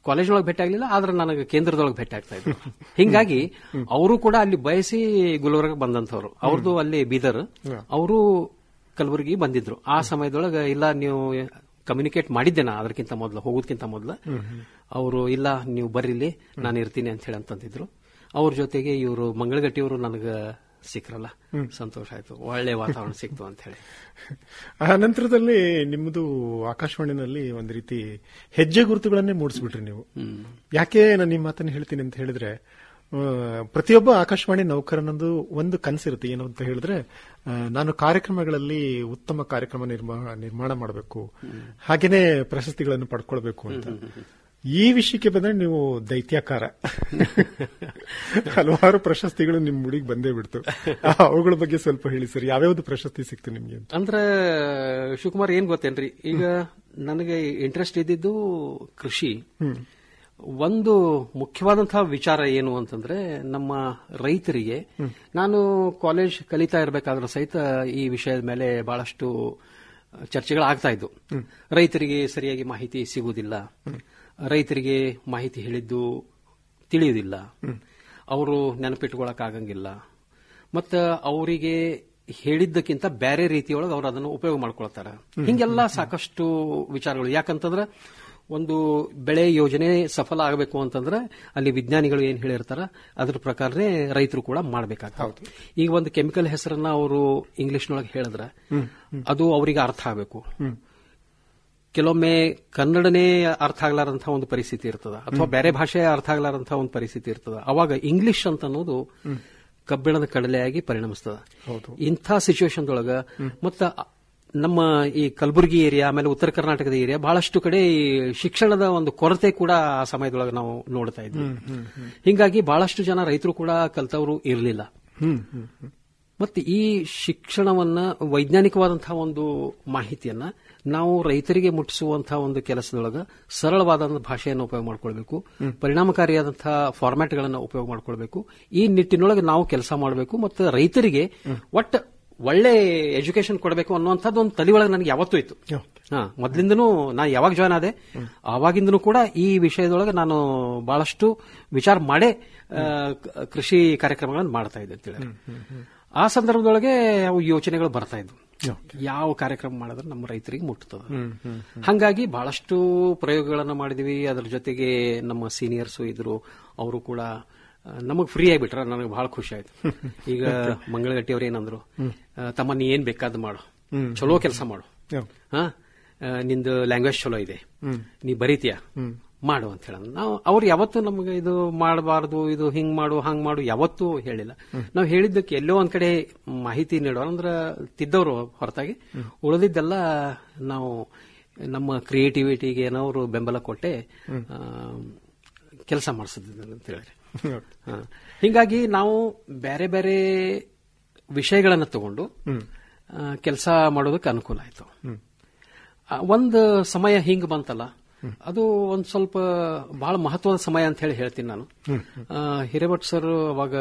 ಕಾಲೇಜ್ನೊಳಗೆ ಭೇಟಿ ಆಗ್ಲಿಲ್ಲ ಆದ್ರೆ ನನಗೆ ಕೇಂದ್ರದೊಳಗೆ ಭೇಟಿ ಆಗ್ತಾ ಇದ್ರು ಹಿಂಗಾಗಿ ಅವರು ಕೂಡ ಅಲ್ಲಿ ಬಯಸಿ ಗುಲ್ಬರ್ಗ ಬಂದಂತವ್ರು ಅವ್ರದ್ದು ಅಲ್ಲಿ ಬೀದರ್ ಅವರು ಕಲಬುರಗಿ ಬಂದಿದ್ರು ಆ ಸಮಯದೊಳಗೆ ಇಲ್ಲ ನೀವು ಕಮ್ಯುನಿಕೇಟ್ ಮಾಡಿದ್ದೆ ನಾ ಅದಕ್ಕಿಂತ ಮೊದಲು ಹೋಗೋದಕ್ಕಿಂತ ಮೊದಲು ಅವರು ಇಲ್ಲ ನೀವು ಬರ್ರಿಲಿ ನಾನು ಇರ್ತೀನಿ ಅಂತ ಹೇಳಿ ಅಂತಂದಿದ್ರು ಅವ್ರ ಜೊತೆಗೆ ಇವರು ಮಂಗಳಗಟ್ಟಿಯವರು ನನಗೆ ಸಿಕ್ರಲ್ಲ ಸಂತೋಷ ಆಯ್ತು ಒಳ್ಳೆ ವಾತಾವರಣ ಸಿಕ್ತು ಅಂತ ಹೇಳಿ ಆ ನಂತರದಲ್ಲಿ ನಿಮ್ಮದು ಆಕಾಶವಾಣಿನಲ್ಲಿ ಒಂದು ರೀತಿ ಹೆಜ್ಜೆ ಗುರುತುಗಳನ್ನೇ ಮೂಡಿಸ್ಬಿಟ್ರಿ ನೀವು ಯಾಕೆ ನಾನು ನಿಮ್ಮ ಮಾತನ್ನು ಹೇಳ್ತೀನಿ ಅಂತ ಹೇಳಿದ್ರೆ ಆ, ಪ್ರತಿಯೊಬ್ಬ ಆಕಾಶವಾಣಿ ನೌಕರನೊಂದು ಒಂದು ಕನಸಿರುತ್ತೆ ಏನು ಅಂತ ಹೇಳಿದ್ರೆ ಆ, ನಾನು ಕಾರ್ಯಕ್ರಮಗಳಲ್ಲಿ ಉತ್ತಮ ಕಾರ್ಯಕ್ರಮ ನಿರ್ಮಾಣ ನಿರ್ಮಾಣ ಮಾಡಬೇಕು ಹಾಗೇನೆ ಪ್ರಶಸ್ತಿಗಳನ್ನು ಪಡ್ಕೊಳ್ಬೇಕು ಅಂತ ಈ ವಿಷಯಕ್ಕೆ ಬಂದ್ರೆ ನೀವು ದೈತ್ಯಾಕಾರ ಹಲವಾರು ಪ್ರಶಸ್ತಿಗಳು ನಿಮ್ ಮುಡಿಗೆ ಬಂದೇ ಬಿಡ್ತು ಆ, ಅವುಗಳ ಬಗ್ಗೆ ಸ್ವಲ್ಪ ಹೇಳಿ ಸರ್ ಯಾವ್ಯಾವ್ದು ಪ್ರಶಸ್ತಿ ಸಿಕ್ತು ನಿಮ್ಗೆ ಅಂತ ಅಂದ್ರೆ ಶಿವಕುಮಾರ್ ಏನ್ ಗೊತ್ತೇನ್ರಿ ಈಗ ನನಗೆ ಇಂಟ್ರೆಸ್ಟ್ ಇದ್ದಿದ್ದು ಕೃಷಿ ಒಂದು ಮುಖ್ಯವಾದಂತಹ ವಿಚಾರ ಏನು ಅಂತಂದ್ರೆ ನಮ್ಮ ರೈತರಿಗೆ ನಾನು ಕಾಲೇಜ್ ಕಲಿತಾ ಇರಬೇಕಾದ್ರೂ ಸಹಿತ ಈ ವಿಷಯದ ಮೇಲೆ ಬಹಳಷ್ಟು ಚರ್ಚೆಗಳಾಗ್ತಾ ಇದ್ವು ರೈತರಿಗೆ ಸರಿಯಾಗಿ ಮಾಹಿತಿ ಸಿಗುವುದಿಲ್ಲ ರೈತರಿಗೆ ಮಾಹಿತಿ ಹೇಳಿದ್ದು ತಿಳಿಯುವುದಿಲ್ಲ ಅವರು ನೆನಪಿಟ್ಕೊಳಕ್ ಮತ್ತ ಅವರಿಗೆ ಹೇಳಿದ್ದಕ್ಕಿಂತ ಬೇರೆ ರೀತಿಯೊಳಗೆ ಅವ್ರು ಅದನ್ನು ಉಪಯೋಗ ಮಾಡ್ಕೊಳ್ತಾರ ಹಿಂಗೆಲ್ಲ ಸಾಕಷ್ಟು ವಿಚಾರಗಳು ಯಾಕಂತಂದ್ರೆ ಒಂದು ಬೆಳೆ ಯೋಜನೆ ಸಫಲ ಆಗಬೇಕು ಅಂತಂದ್ರೆ ಅಲ್ಲಿ ವಿಜ್ಞಾನಿಗಳು ಏನ್ ಹೇಳಿರ್ತಾರ ಅದ್ರ ಪ್ರಕಾರನೇ ರೈತರು ಕೂಡ ಮಾಡ್ಬೇಕಾಗ್ತದೆ ಈಗ ಒಂದು ಕೆಮಿಕಲ್ ಹೆಸರನ್ನ ಅವರು ಇಂಗ್ಲಿಷ್ನೊಳಗೆ ಹೇಳಿದ್ರೆ ಅದು ಅವರಿಗೆ ಅರ್ಥ ಆಗಬೇಕು ಕೆಲವೊಮ್ಮೆ ಕನ್ನಡನೇ ಅರ್ಥ ಆಗ್ಲಾರಂತಹ ಒಂದು ಪರಿಸ್ಥಿತಿ ಇರ್ತದ ಅಥವಾ ಬೇರೆ ಭಾಷೆ ಅರ್ಥ ಆಗ್ಲಾರಂತಹ ಒಂದು ಪರಿಸ್ಥಿತಿ ಇರ್ತದ ಅವಾಗ ಇಂಗ್ಲಿಷ್ ಅಂತ ಅನ್ನೋದು ಕಬ್ಬಿಣದ ಕಡಲೆಯಾಗಿ ಪರಿಣಮಿಸ್ತದ ಇಂಥ ಸಿಚುವೇಶನ್ದೊಳಗ ಮತ್ತ ನಮ್ಮ ಈ ಕಲಬುರಗಿ ಏರಿಯಾ ಆಮೇಲೆ ಉತ್ತರ ಕರ್ನಾಟಕದ ಏರಿಯಾ ಬಹಳಷ್ಟು ಕಡೆ ಈ ಶಿಕ್ಷಣದ ಒಂದು ಕೊರತೆ ಕೂಡ ಆ ಸಮಯದೊಳಗೆ ನಾವು ನೋಡ್ತಾ ಇದ್ವಿ ಹಿಂಗಾಗಿ ಬಹಳಷ್ಟು ಜನ ರೈತರು ಕೂಡ ಕಲ್ತವರು ಇರಲಿಲ್ಲ ಮತ್ತೆ ಈ ಶಿಕ್ಷಣವನ್ನ ವೈಜ್ಞಾನಿಕವಾದಂತಹ ಒಂದು ಮಾಹಿತಿಯನ್ನ ನಾವು ರೈತರಿಗೆ ಮುಟ್ಟಿಸುವಂತಹ ಒಂದು ಕೆಲಸದೊಳಗ ಸರಳವಾದ ಭಾಷೆಯನ್ನು ಉಪಯೋಗ ಮಾಡ್ಕೊಳ್ಬೇಕು ಪರಿಣಾಮಕಾರಿಯಾದಂತಹ ಫಾರ್ಮ್ಯಾಟ್ಗಳನ್ನು ಉಪಯೋಗ ಮಾಡ್ಕೊಳ್ಬೇಕು ಈ ನಿಟ್ಟಿನೊಳಗೆ ನಾವು ಕೆಲಸ ಮಾಡಬೇಕು ಮತ್ತು ರೈತರಿಗೆ ಒಟ್ಟ ಒಳ್ಳೆ ಎಜುಕೇಶನ್ ಕೊಡಬೇಕು ಅನ್ನುವಂಥದ್ದು ಒಂದು ತಲೆ ಒಳಗೆ ನನಗೆ ಯಾವತ್ತೂ ಇತ್ತು ಹಾ ಮೊದ್ಲಿಂದನೂ ನಾ ಯಾವಾಗ ಜಾಯ್ನ್ ಆದೆ ಆವಾಗಿಂದನೂ ಕೂಡ ಈ ವಿಷಯದೊಳಗೆ ನಾನು ಬಹಳಷ್ಟು ವಿಚಾರ ಮಾಡೇ ಆ, ಕ- ಕೃಷಿ ಕಾರ್ಯಕ್ರಮಗಳನ್ನು ಮಾಡ್ತಾ ಇದ್ದೆ ಅಂತೇಳಿ ಆ ಸಂದರ್ಭದೊಳಗೆ ಅವು ಯೋಚನೆಗಳು ಬರ್ತಾ ಇದ್ವು ಯಾವ ಕಾರ್ಯಕ್ರಮ ಮಾಡಿದ್ರೆ ನಮ್ಮ ರೈತರಿಗೆ ಮುಟ್ಟುತ್ತದೆ ಹಂಗಾಗಿ ಬಹಳಷ್ಟು ಪ್ರಯೋಗಗಳನ್ನು ಮಾಡಿದ್ವಿ ಅದರ ಜೊತೆಗೆ ನಮ್ಮ ಸೀನಿಯರ್ಸ್ ಇದ್ರು ಅವರು ಕೂಡ ನಮಗ್ ಫ್ರೀ ಆಗಿಬಿಟ್ರ ನನಗೆ ಬಹಳ ಖುಷಿ ಆಯ್ತು ಈಗ ಮಂಗಳಗಟ್ಟಿ ಅವ್ರು ಏನಂದ್ರು ಆ, ತಮ್ಮ ನೀ ಏನ್ ಬೇಕಾದ್ ಮಾಡು ಚಲೋ ಕೆಲಸ ಮಾಡು ಹಾ ಆ, ನಿಂದು ಲ್ಯಾಂಗ್ವೇಜ್ ಚಲೋ ಇದೆ ನೀ ಬರೀತೀಯ ಮಾಡು ಅಂತ ಹೇಳ ನಾವು ಅವ್ರು ಯಾವತ್ತೂ ನಮಗೆ ಇದು ಮಾಡಬಾರ್ದು ಇದು ಹಿಂಗ್ ಮಾಡು ಹಂಗ್ ಮಾಡು ಯಾವತ್ತೂ ಹೇಳಿಲ್ಲ ನಾವು ಹೇಳಿದ್ದಕ್ಕೆ ಎಲ್ಲೋ ಒಂದ್ ಕಡೆ ಮಾಹಿತಿ ನೀಡೋರು ಅಂದ್ರ ತಿದ್ದವರು ಹೊರತಾಗಿ ಉಳಿದಿದ್ದೆಲ್ಲ ನಾವು ನಮ್ಮ ಕ್ರಿಯೇಟಿವಿಟಿಗೆ ಏನವರು ಬೆಂಬಲ ಕೊಟ್ಟೆ ಕೆಲಸ ಮಾಡಿಸಿದ್ವಿ ಅಂತ ಹೇಳಿದ್ರೆ ಹಾ. ಹಿಂಗಾಗಿ ನಾವು ಬೇರೆ ಬೇರೆ ವಿಷಯಗಳನ್ನ ತಗೊಂಡು ಕೆಲಸ ಮಾಡೋದಕ್ಕೆ ಅನುಕೂಲ ಆಯ್ತು ಆ, ಒಂದು ಸಮಯ ಹಿಂಗ್ ಬಂತಲ್ಲ ಅದು ಒಂದ್ ಸ್ವಲ್ಪ ಬಹಳ ಮಹತ್ವದ ಸಮಯ ಅಂತ ಹೇಳಿ ಹೇಳ್ತೀನಿ ನಾನು ಆ, ಹಿರೇಮಠ್ ಸರ್ ಅವಾಗ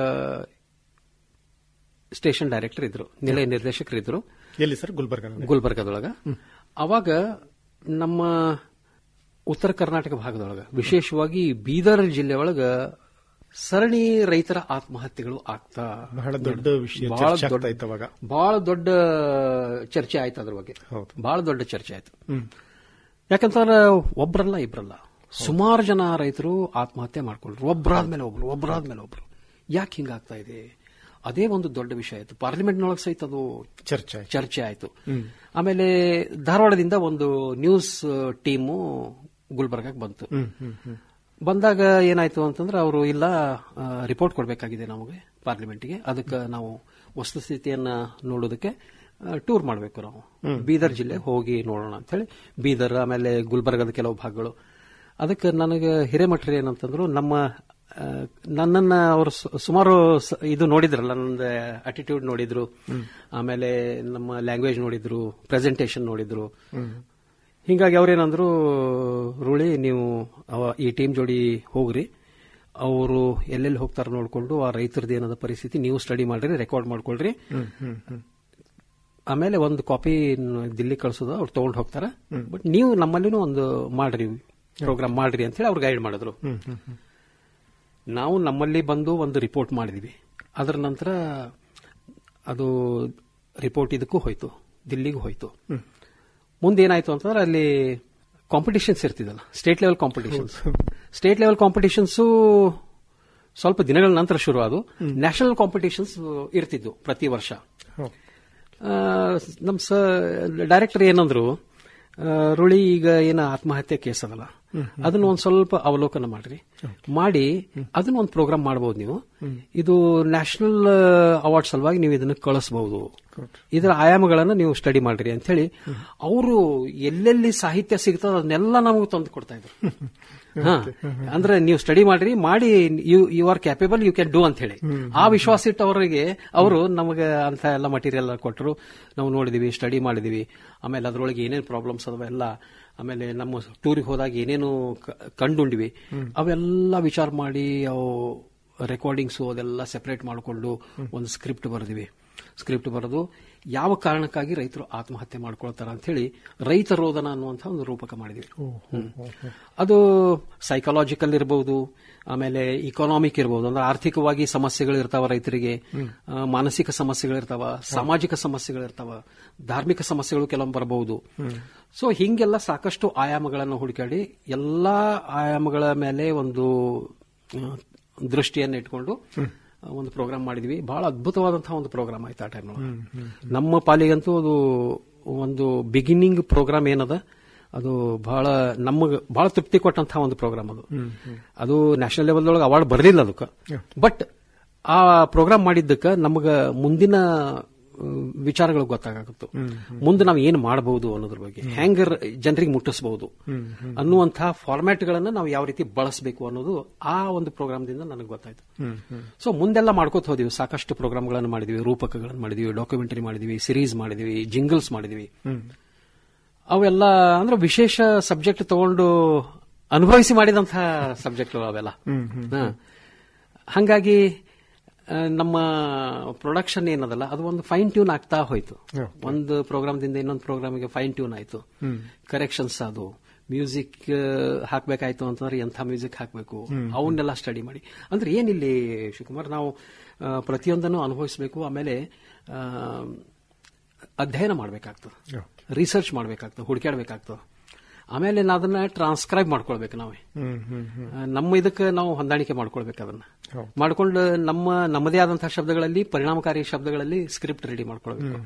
ಸ್ಟೇಷನ್ ಡೈರೆಕ್ಟರ್ ಇದ್ರು ನಿಲಯ ನಿರ್ದೇಶಕರಿದ್ರು ಎಲ್ಲಿ ಸರ್ ಗುಲ್ಬರ್ಗ ಗುಲ್ಬರ್ಗದೊಳಗ ಅವಾಗ ನಮ್ಮ ಉತ್ತರ ಕರ್ನಾಟಕ ಭಾಗದೊಳಗ ವಿಶೇಷವಾಗಿ ಬೀದರ್ ಜಿಲ್ಲೆ ಒಳಗ ಸರಣಿ ರೈತರ ಆತ್ಮಹತ್ಯೆಗಳು ಆಗ್ತಾ ಬಹಳ ದೊಡ್ಡ ವಿಷಯ ಬಹಳ ಚರ್ಚೆ ಆಗ್ತಾ ದೊಡ್ಡ- ಇತ್ತು ಅವಾಗ ಬಹಳ ದೊಡ್ಡ ಚರ್ಚೆ ಆಯ್ತು ಅದ್ರ ಬಗ್ಗೆ ಹೌದು. ಬಹಳ ದೊಡ್ಡ ಚರ್ಚೆ ಆಯ್ತು ಯಾಕಂತಂದ್ರೆ ಒಬ್ರಲ್ಲ ಇಬ್ರಲ್ಲ ಸುಮಾರು ಜನ ರೈತರು ಆತ್ಮಹತ್ಯೆ ಮಾಡ್ಕೊಂಡ್ರು ಒಬ್ಬರಾದ್ಮೇಲೆ ಒಬ್ರು ಒಬ್ಬರಾದ್ಮೇಲೆ ಒಬ್ರು ಯಾಕೆ ಹಿಂಗಾಗ್ತಾ ಇದೆ ಅದೇ ಒಂದು ದೊಡ್ಡ ವಿಷಯ ಆಯ್ತು ಪಾರ್ಲಿಮೆಂಟ್ನೊಳಗೆ ಸಹಿತ ಅದು ಚರ್ಚೆ ಆಯ್ತು. ಚರ್ಚೆ ಆಯ್ತು ಆಮೇಲೆ ಧಾರವಾಡದಿಂದ ಒಂದು ನ್ಯೂಸ್ ಟೀಮು ಗುಲ್ಬರ್ಗಕ್ಕೆ ಬಂತು ಬಂದಾಗ ಏನಾಯ್ತು ಅಂತಂದ್ರೆ ಅವರು ಇಲ್ಲ ರಿಪೋರ್ಟ್ ಕೊಡಬೇಕಾಗಿದೆ ನಮಗೆ ಪಾರ್ಲಿಮೆಂಟ್ಗೆ ಅದಕ್ಕೆ ನಾವು ವಸ್ತುಸ್ಥಿತಿಯನ್ನ ನೋಡೋದಕ್ಕೆ ಟೂರ್ ಮಾಡಬೇಕು ನಾವು ಬೀದರ್ ಜಿಲ್ಲೆ ಹೋಗಿ ನೋಡೋಣ ಅಂತ ಹೇಳಿ ಬೀದರ್ ಆಮೇಲೆ ಗುಲ್ಬರ್ಗದ ಕೆಲವು ಭಾಗಗಳು ಅದಕ್ಕೆ ನನಗೆ ಹಿರೇಮಠರು ಏನಂತಂದ್ರು ನಮ್ಮ ಆ, ನನ್ನನ್ನ ಅವರು ಸುಮಾರು ಸ- ಇದು ನೋಡಿದ್ರಲ್ಲ ನನ್ನ ಅಟಿಟ್ಯೂಡ್ ನೋಡಿದ್ರು ಆಮೇಲೆ ನಮ್ಮ ಲ್ಯಾಂಗ್ವೇಜ್ ನೋಡಿದ್ರು ಪ್ರೆಸೆಂಟೇಶನ್ ನೋಡಿದ್ರು ಹಿಂಗಾಗಿ ಅವ್ರೇನಂದ್ರು ರೂಳಿ ನೀವು ಅವ- ಈ ಟೀಮ್ ಜೋಡಿ ಹೋಗ್ರಿ ಅವರು ಎಲ್ಲೆಲ್ಲಿ ಹೋಗ್ತಾರ ನೋಡ್ಕೊಂಡು ಆ ರೈತರದ್ದು ಏನದ ಪರಿಸ್ಥಿತಿ ನೀವು ಸ್ಟಡಿ ಮಾಡ್ರಿ ರೆಕಾರ್ಡ್ ಮಾಡ್ಕೊಳ್ರಿ ಆಮೇಲೆ ಒಂದು ಕಾಪಿ ದಿಲ್ಲಿ ಕಳ್ಸೋದು ಅವ್ರು ತಗೊಂಡು ಹೋಗ್ತಾರ ಬಟ್ ನೀವು ನಮ್ಮಲ್ಲಿನೂ ಒಂದು ಮಾಡ್ರಿ ಪ್ರೋಗ್ರಾಮ್ ಮಾಡ್ರಿ ಅಂತ ಹೇಳಿ ಅವ್ರು ಗೈಡ್ ಮಾಡಿದ್ರು ಹ್ಮ್ ಹ್ಮ್ ಹ್ಮ್ ನಾವು ನಮ್ಮಲ್ಲಿ ಬಂದು ಒಂದು ರಿಪೋರ್ಟ್ ಮಾಡಿದ್ವಿ ಅದರ ನಂತರ ಅದು ರಿಪೋರ್ಟ್ ಇದಕ್ಕೂ ಹೋಯ್ತು ದಿಲ್ಲಿಗೂ ಹೋಯ್ತು ಮುಂದೆ ಏನಾಯ್ತು ಅಂತಂದ್ರೆ ಅಲ್ಲಿ ಕಾಂಪಿಟಿಷನ್ಸ್ ಇರ್ತಿದಲ್ಲ state level competitions state level competitions ಸ್ವಲ್ಪ ದಿನಗಳ ನಂತರ ಶುರು ಅದು ನ್ಯಾಷನಲ್ ಕಾಂಪಿಟಿಷನ್ಸ್ ಇರ್ತಿದ್ವು ಪ್ರತಿ ವರ್ಷ ಹೌದು. ಆ, ನಮ್ ಸ ಡೈರೆಕ್ಟರ್ ಏನಂದ್ರು ಆ, ರುಳಿ ಈಗ ಏನ ಆತ್ಮಹತ್ಯೆ ಕೇಸ್ ಅದಲ್ಲ ಅದನ್ನ ಒಂದ್ ಸ್ವಲ್ಪ ಅವಲೋಕನ ಮಾಡ್ರಿ ಮಾಡಿ ಅದನ್ನ ಒಂದು ಪ್ರೋಗ್ರಾಮ್ ಮಾಡಬಹುದು ನೀವು ಇದು ನ್ಯಾಷನಲ್ ಅವಾರ್ಡ್ ಸಲುವಾಗಿ ನೀವು ಇದನ್ನ ಕಳಿಸಬಹುದು ಇದರ ಆಯಾಮಗಳನ್ನ ನೀವು ಸ್ಟಡಿ ಮಾಡ್ರಿ ಅಂತ ಹೇಳಿ ಅವರು ಎಲ್ಲೆಲ್ಲಿ ಸಾಹಿತ್ಯ ಸಿಗ್ತದ ಅದನ್ನೆಲ್ಲ ನಮಗೆ ತಂದು ಕೊಡ್ತಾ ಇದ್ರು ಹಾ ಅಂದ್ರೆ ನೀವು ಸ್ಟಡಿ ಮಾಡ್ರಿ ಮಾಡಿ you you are capable you can do ಅಂತ ಹೇಳಿ ಆ ವಿಶ್ವಾಸ ಇಟ್ಟವರಿಗೆ ಅವರು ನಮಗೆ ಅಂತ ಎಲ್ಲ ಮಟೀರಿಯಲ್ ಕೊಟ್ಟರು ನಾವು ನೋಡಿದೀವಿ ಸ್ಟಡಿ ಮಾಡಿದೀವಿ ಆಮೇಲೆ ಅದ್ರೊಳಗೆ ಏನೇನು ಪ್ರಾಬ್ಲಮ್ಸ್ ಅದಾವ ಎಲ್ಲ ಆಮೇಲೆ ನಮ್ಮ ಟೂರಿಗೆ ಹೋದಾಗ ಏನೇನು ಕ- ಕಂಡುಂಡಿವಿ ಅವೆಲ್ಲ ವಿಚಾರ ಮಾಡಿ ಅವು ರೆಕಾರ್ಡಿಂಗ್ಸು ಅದೆಲ್ಲ ಸೆಪರೇಟ್ ಮಾಡಿಕೊಂಡು ಒಂದು ಸ್ಕ್ರಿಪ್ಟ್ ಬರೆದಿವಿ ಸ್ಕ್ರಿಪ್ಟ್ ಬರೆದು ಯಾವ ಕಾರಣಕ್ಕಾಗಿ ರೈತರು ಆತ್ಮಹತ್ಯೆ ಮಾಡ್ಕೊಳ್ತಾರ ಅಂತ ಹೇಳಿ ರೈತ ರೋದನ ಅನ್ನುವಂಥ ಒಂದು ರೂಪಕ ಮಾಡಿದ್ವಿ ಅದು ಸೈಕಾಲಜಿಕಲ್ ಇರಬಹುದು ಆಮೇಲೆ ಇಕಾನಾಮಿಕ್ ಇರಬಹುದು ಅಂದ್ರೆ ಆರ್ಥಿಕವಾಗಿ ಸಮಸ್ಯೆಗಳು ಇರ್ತಾವ ರೈತರಿಗೆ ಆ, ಮಾನಸಿಕ ಸಮಸ್ಯೆಗಳು ಇರ್ತಾವ ಸಾಮಾಜಿಕ ಸಮಸ್ಯೆಗಳು ಇರ್ತಾವ ಧಾರ್ಮಿಕ ಸಮಸ್ಯೆಗಳು ಕೆಲವೊಮ್ಮೆ ಬರಬಹುದು ಸೊ ಹಿಂಗೆಲ್ಲ ಸಾಕಷ್ಟು ಆಯಾಮಗಳನ್ನು ಹುಡುಕಾಡಿ ಎಲ್ಲಾ ಆಯಾಮಗಳ ಮೇಲೆ ಒಂದು ಆ, ದೃಷ್ಟಿಯನ್ನು ಇಟ್ಕೊಂಡು ಆ, ಒಂದು ಪ್ರೋಗ್ರಾಮ್ ಮಾಡಿದ್ವಿ ಬಹಳ ಅದ್ಭುತವಾದಂತಹ ಒಂದು ಪ್ರೋಗ್ರಾಮ್ ಆಯ್ತು ಆ ಟೈಮ್ ನಮ್ಮ ಪಾಲಿಗಂತೂ ಅದು ಒಂದು ಬಿಗಿನಿಂಗ್ ಪ್ರೋಗ್ರಾಮ್ ಏನದ ಅದು ಬಹಳ ನಮಗೆ ಬಹಳ ತೃಪ್ತಿ ಕೊಟ್ಟಂತಹ ಒಂದು ಪ್ರೋಗ್ರಾಮ್ ಅದು ಅದು ನ್ಯಾಷನಲ್ ಲೆವೆಲ್ದೊಳಗೆ ಅವಾರ್ಡ್ ಬರಲಿಲ್ಲ ಅದಕ್ಕೆ ಬಟ್ ಆ ಪ್ರೋಗ್ರಾಮ್ ಮಾಡಿದ್ದಕ್ಕೆ ನಮಗ ಮುಂದಿನ ಆ, ವಿಚಾರಗಳು ಗೊತ್ತಾಗತ್ತು ಮುಂದೆ ನಾವು ಏನು ಮಾಡಬಹುದು ಅನ್ನೋದ್ರ ಬಗ್ಗೆ ಹೆಂಗ ಜನರಿಗೆ ಮುಟ್ಟಿಸಬಹುದು ಅನ್ನುವಂತಹ ಫಾರ್ಮ್ಯಾಟ್ಗಳನ್ನು ನಾವು ಯಾವ ರೀತಿ ಬಳಸಬೇಕು ಅನ್ನೋದು ಆ ಒಂದು ಪ್ರೋಗ್ರಾಮ್ದಿಂದ ನನಗೆ ಗೊತ್ತಾಯ್ತು ಸೊ ಮುಂದೆಲ್ಲ ಮಾಡ್ಕೋತ ಹೋದಿವಿ ಸಾಕಷ್ಟು ಪ್ರೋಗ್ರಾಮ್ಗಳನ್ನು ಮಾಡಿದ್ವಿ ರೂಪಕಗಳನ್ನು ಮಾಡಿದ್ವಿ ಡಾಕ್ಯುಮೆಂಟರಿ ಮಾಡಿದ್ವಿ ಸಿರೀಸ್ ಮಾಡಿದ್ವಿ ಜಿಂಗಲ್ಸ್ ಮಾಡಿದ್ವಿ ಅವೆಲ್ಲ ಅಂದ್ರೆ ವಿಶೇಷ ಸಬ್ಜೆಕ್ಟ್ ತಗೊಂಡು ಅನುಭವಿಸಿ ಮಾಡಿದಂತಹ ಸಬ್ಜೆಕ್ಟ್ ಅವೆಲ್ಲ ಹಾ. ಹಂಗಾಗಿ ಆ, ನಮ್ಮ ಪ್ರೊಡಕ್ಷನ್ ಏನದಲ್ಲ ಅದು ಒಂದು ಫೈನ್ ಟ್ಯೂನ್ ಆಗ್ತಾ ಹೋಯ್ತು ಒಂದು ಪ್ರೋಗ್ರಾಮ್ದಿಂದ ಇನ್ನೊಂದು ಪ್ರೋಗ್ರಾಮ್ಗೆ ಫೈನ್ ಟ್ಯೂನ್ ಆಯ್ತು ಕರೆಕ್ಷನ್ಸ್ ಅದು ಮ್ಯೂಸಿಕ್ ಹಾಕ್ಬೇಕಾಯ್ತು ಅಂತಂದ್ರೆ ಎಂಥ ಮ್ಯೂಸಿಕ್ ಹಾಕಬೇಕು ಅವನ್ನೆಲ್ಲ ಸ್ಟಡಿ ಮಾಡಿ ಅಂದ್ರೆ ಏನಿಲ್ಲಿ ಶಿವಕುಮಾರ್ ನಾವು ಆ, ಪ್ರತಿಯೊಂದನ್ನು ಅನುಭವಿಸಬೇಕು ಆಮೇಲೆ ಆ, ಅಧ್ಯಯನ ಮಾಡಬೇಕಾಗ್ತದೆ ರಿಸರ್ಚ್ ಮಾಡಬೇಕಾಗ್ತದೆ ಹುಡುಕಾಡ್ಬೇಕಾಗ್ತದೆ ಆಮೇಲೆ ನಾ ಅದನ್ನ ಟ್ರಾನ್ಸ್ಕ್ರೈಬ್ ಮಾಡ್ಕೊಳ್ಬೇಕು ನಾವೇ ಹ್ಮ್ ಹ್ಮ್ ಹ್ಮ್ ಆ, ನಮ್ಮ ಇದಕ್ಕೆ ನಾವು ಹೊಂದಾಣಿಕೆ ಮಾಡ್ಕೊಳ್ಬೇಕು ಅದನ್ನ ಮಾಡ್ಕೊಂಡು ನಮ್ಮ ನಮ್ಮದೇ ಆದಂತಹ ಶಬ್ದಗಳಲ್ಲಿ ಪರಿಣಾಮಕಾರಿ ಶಬ್ದಗಳಲ್ಲಿ ಸ್ಕ್ರಿಪ್ಟ್ ರೆಡಿ ಮಾಡ್ಕೊಳ್ಬೇಕು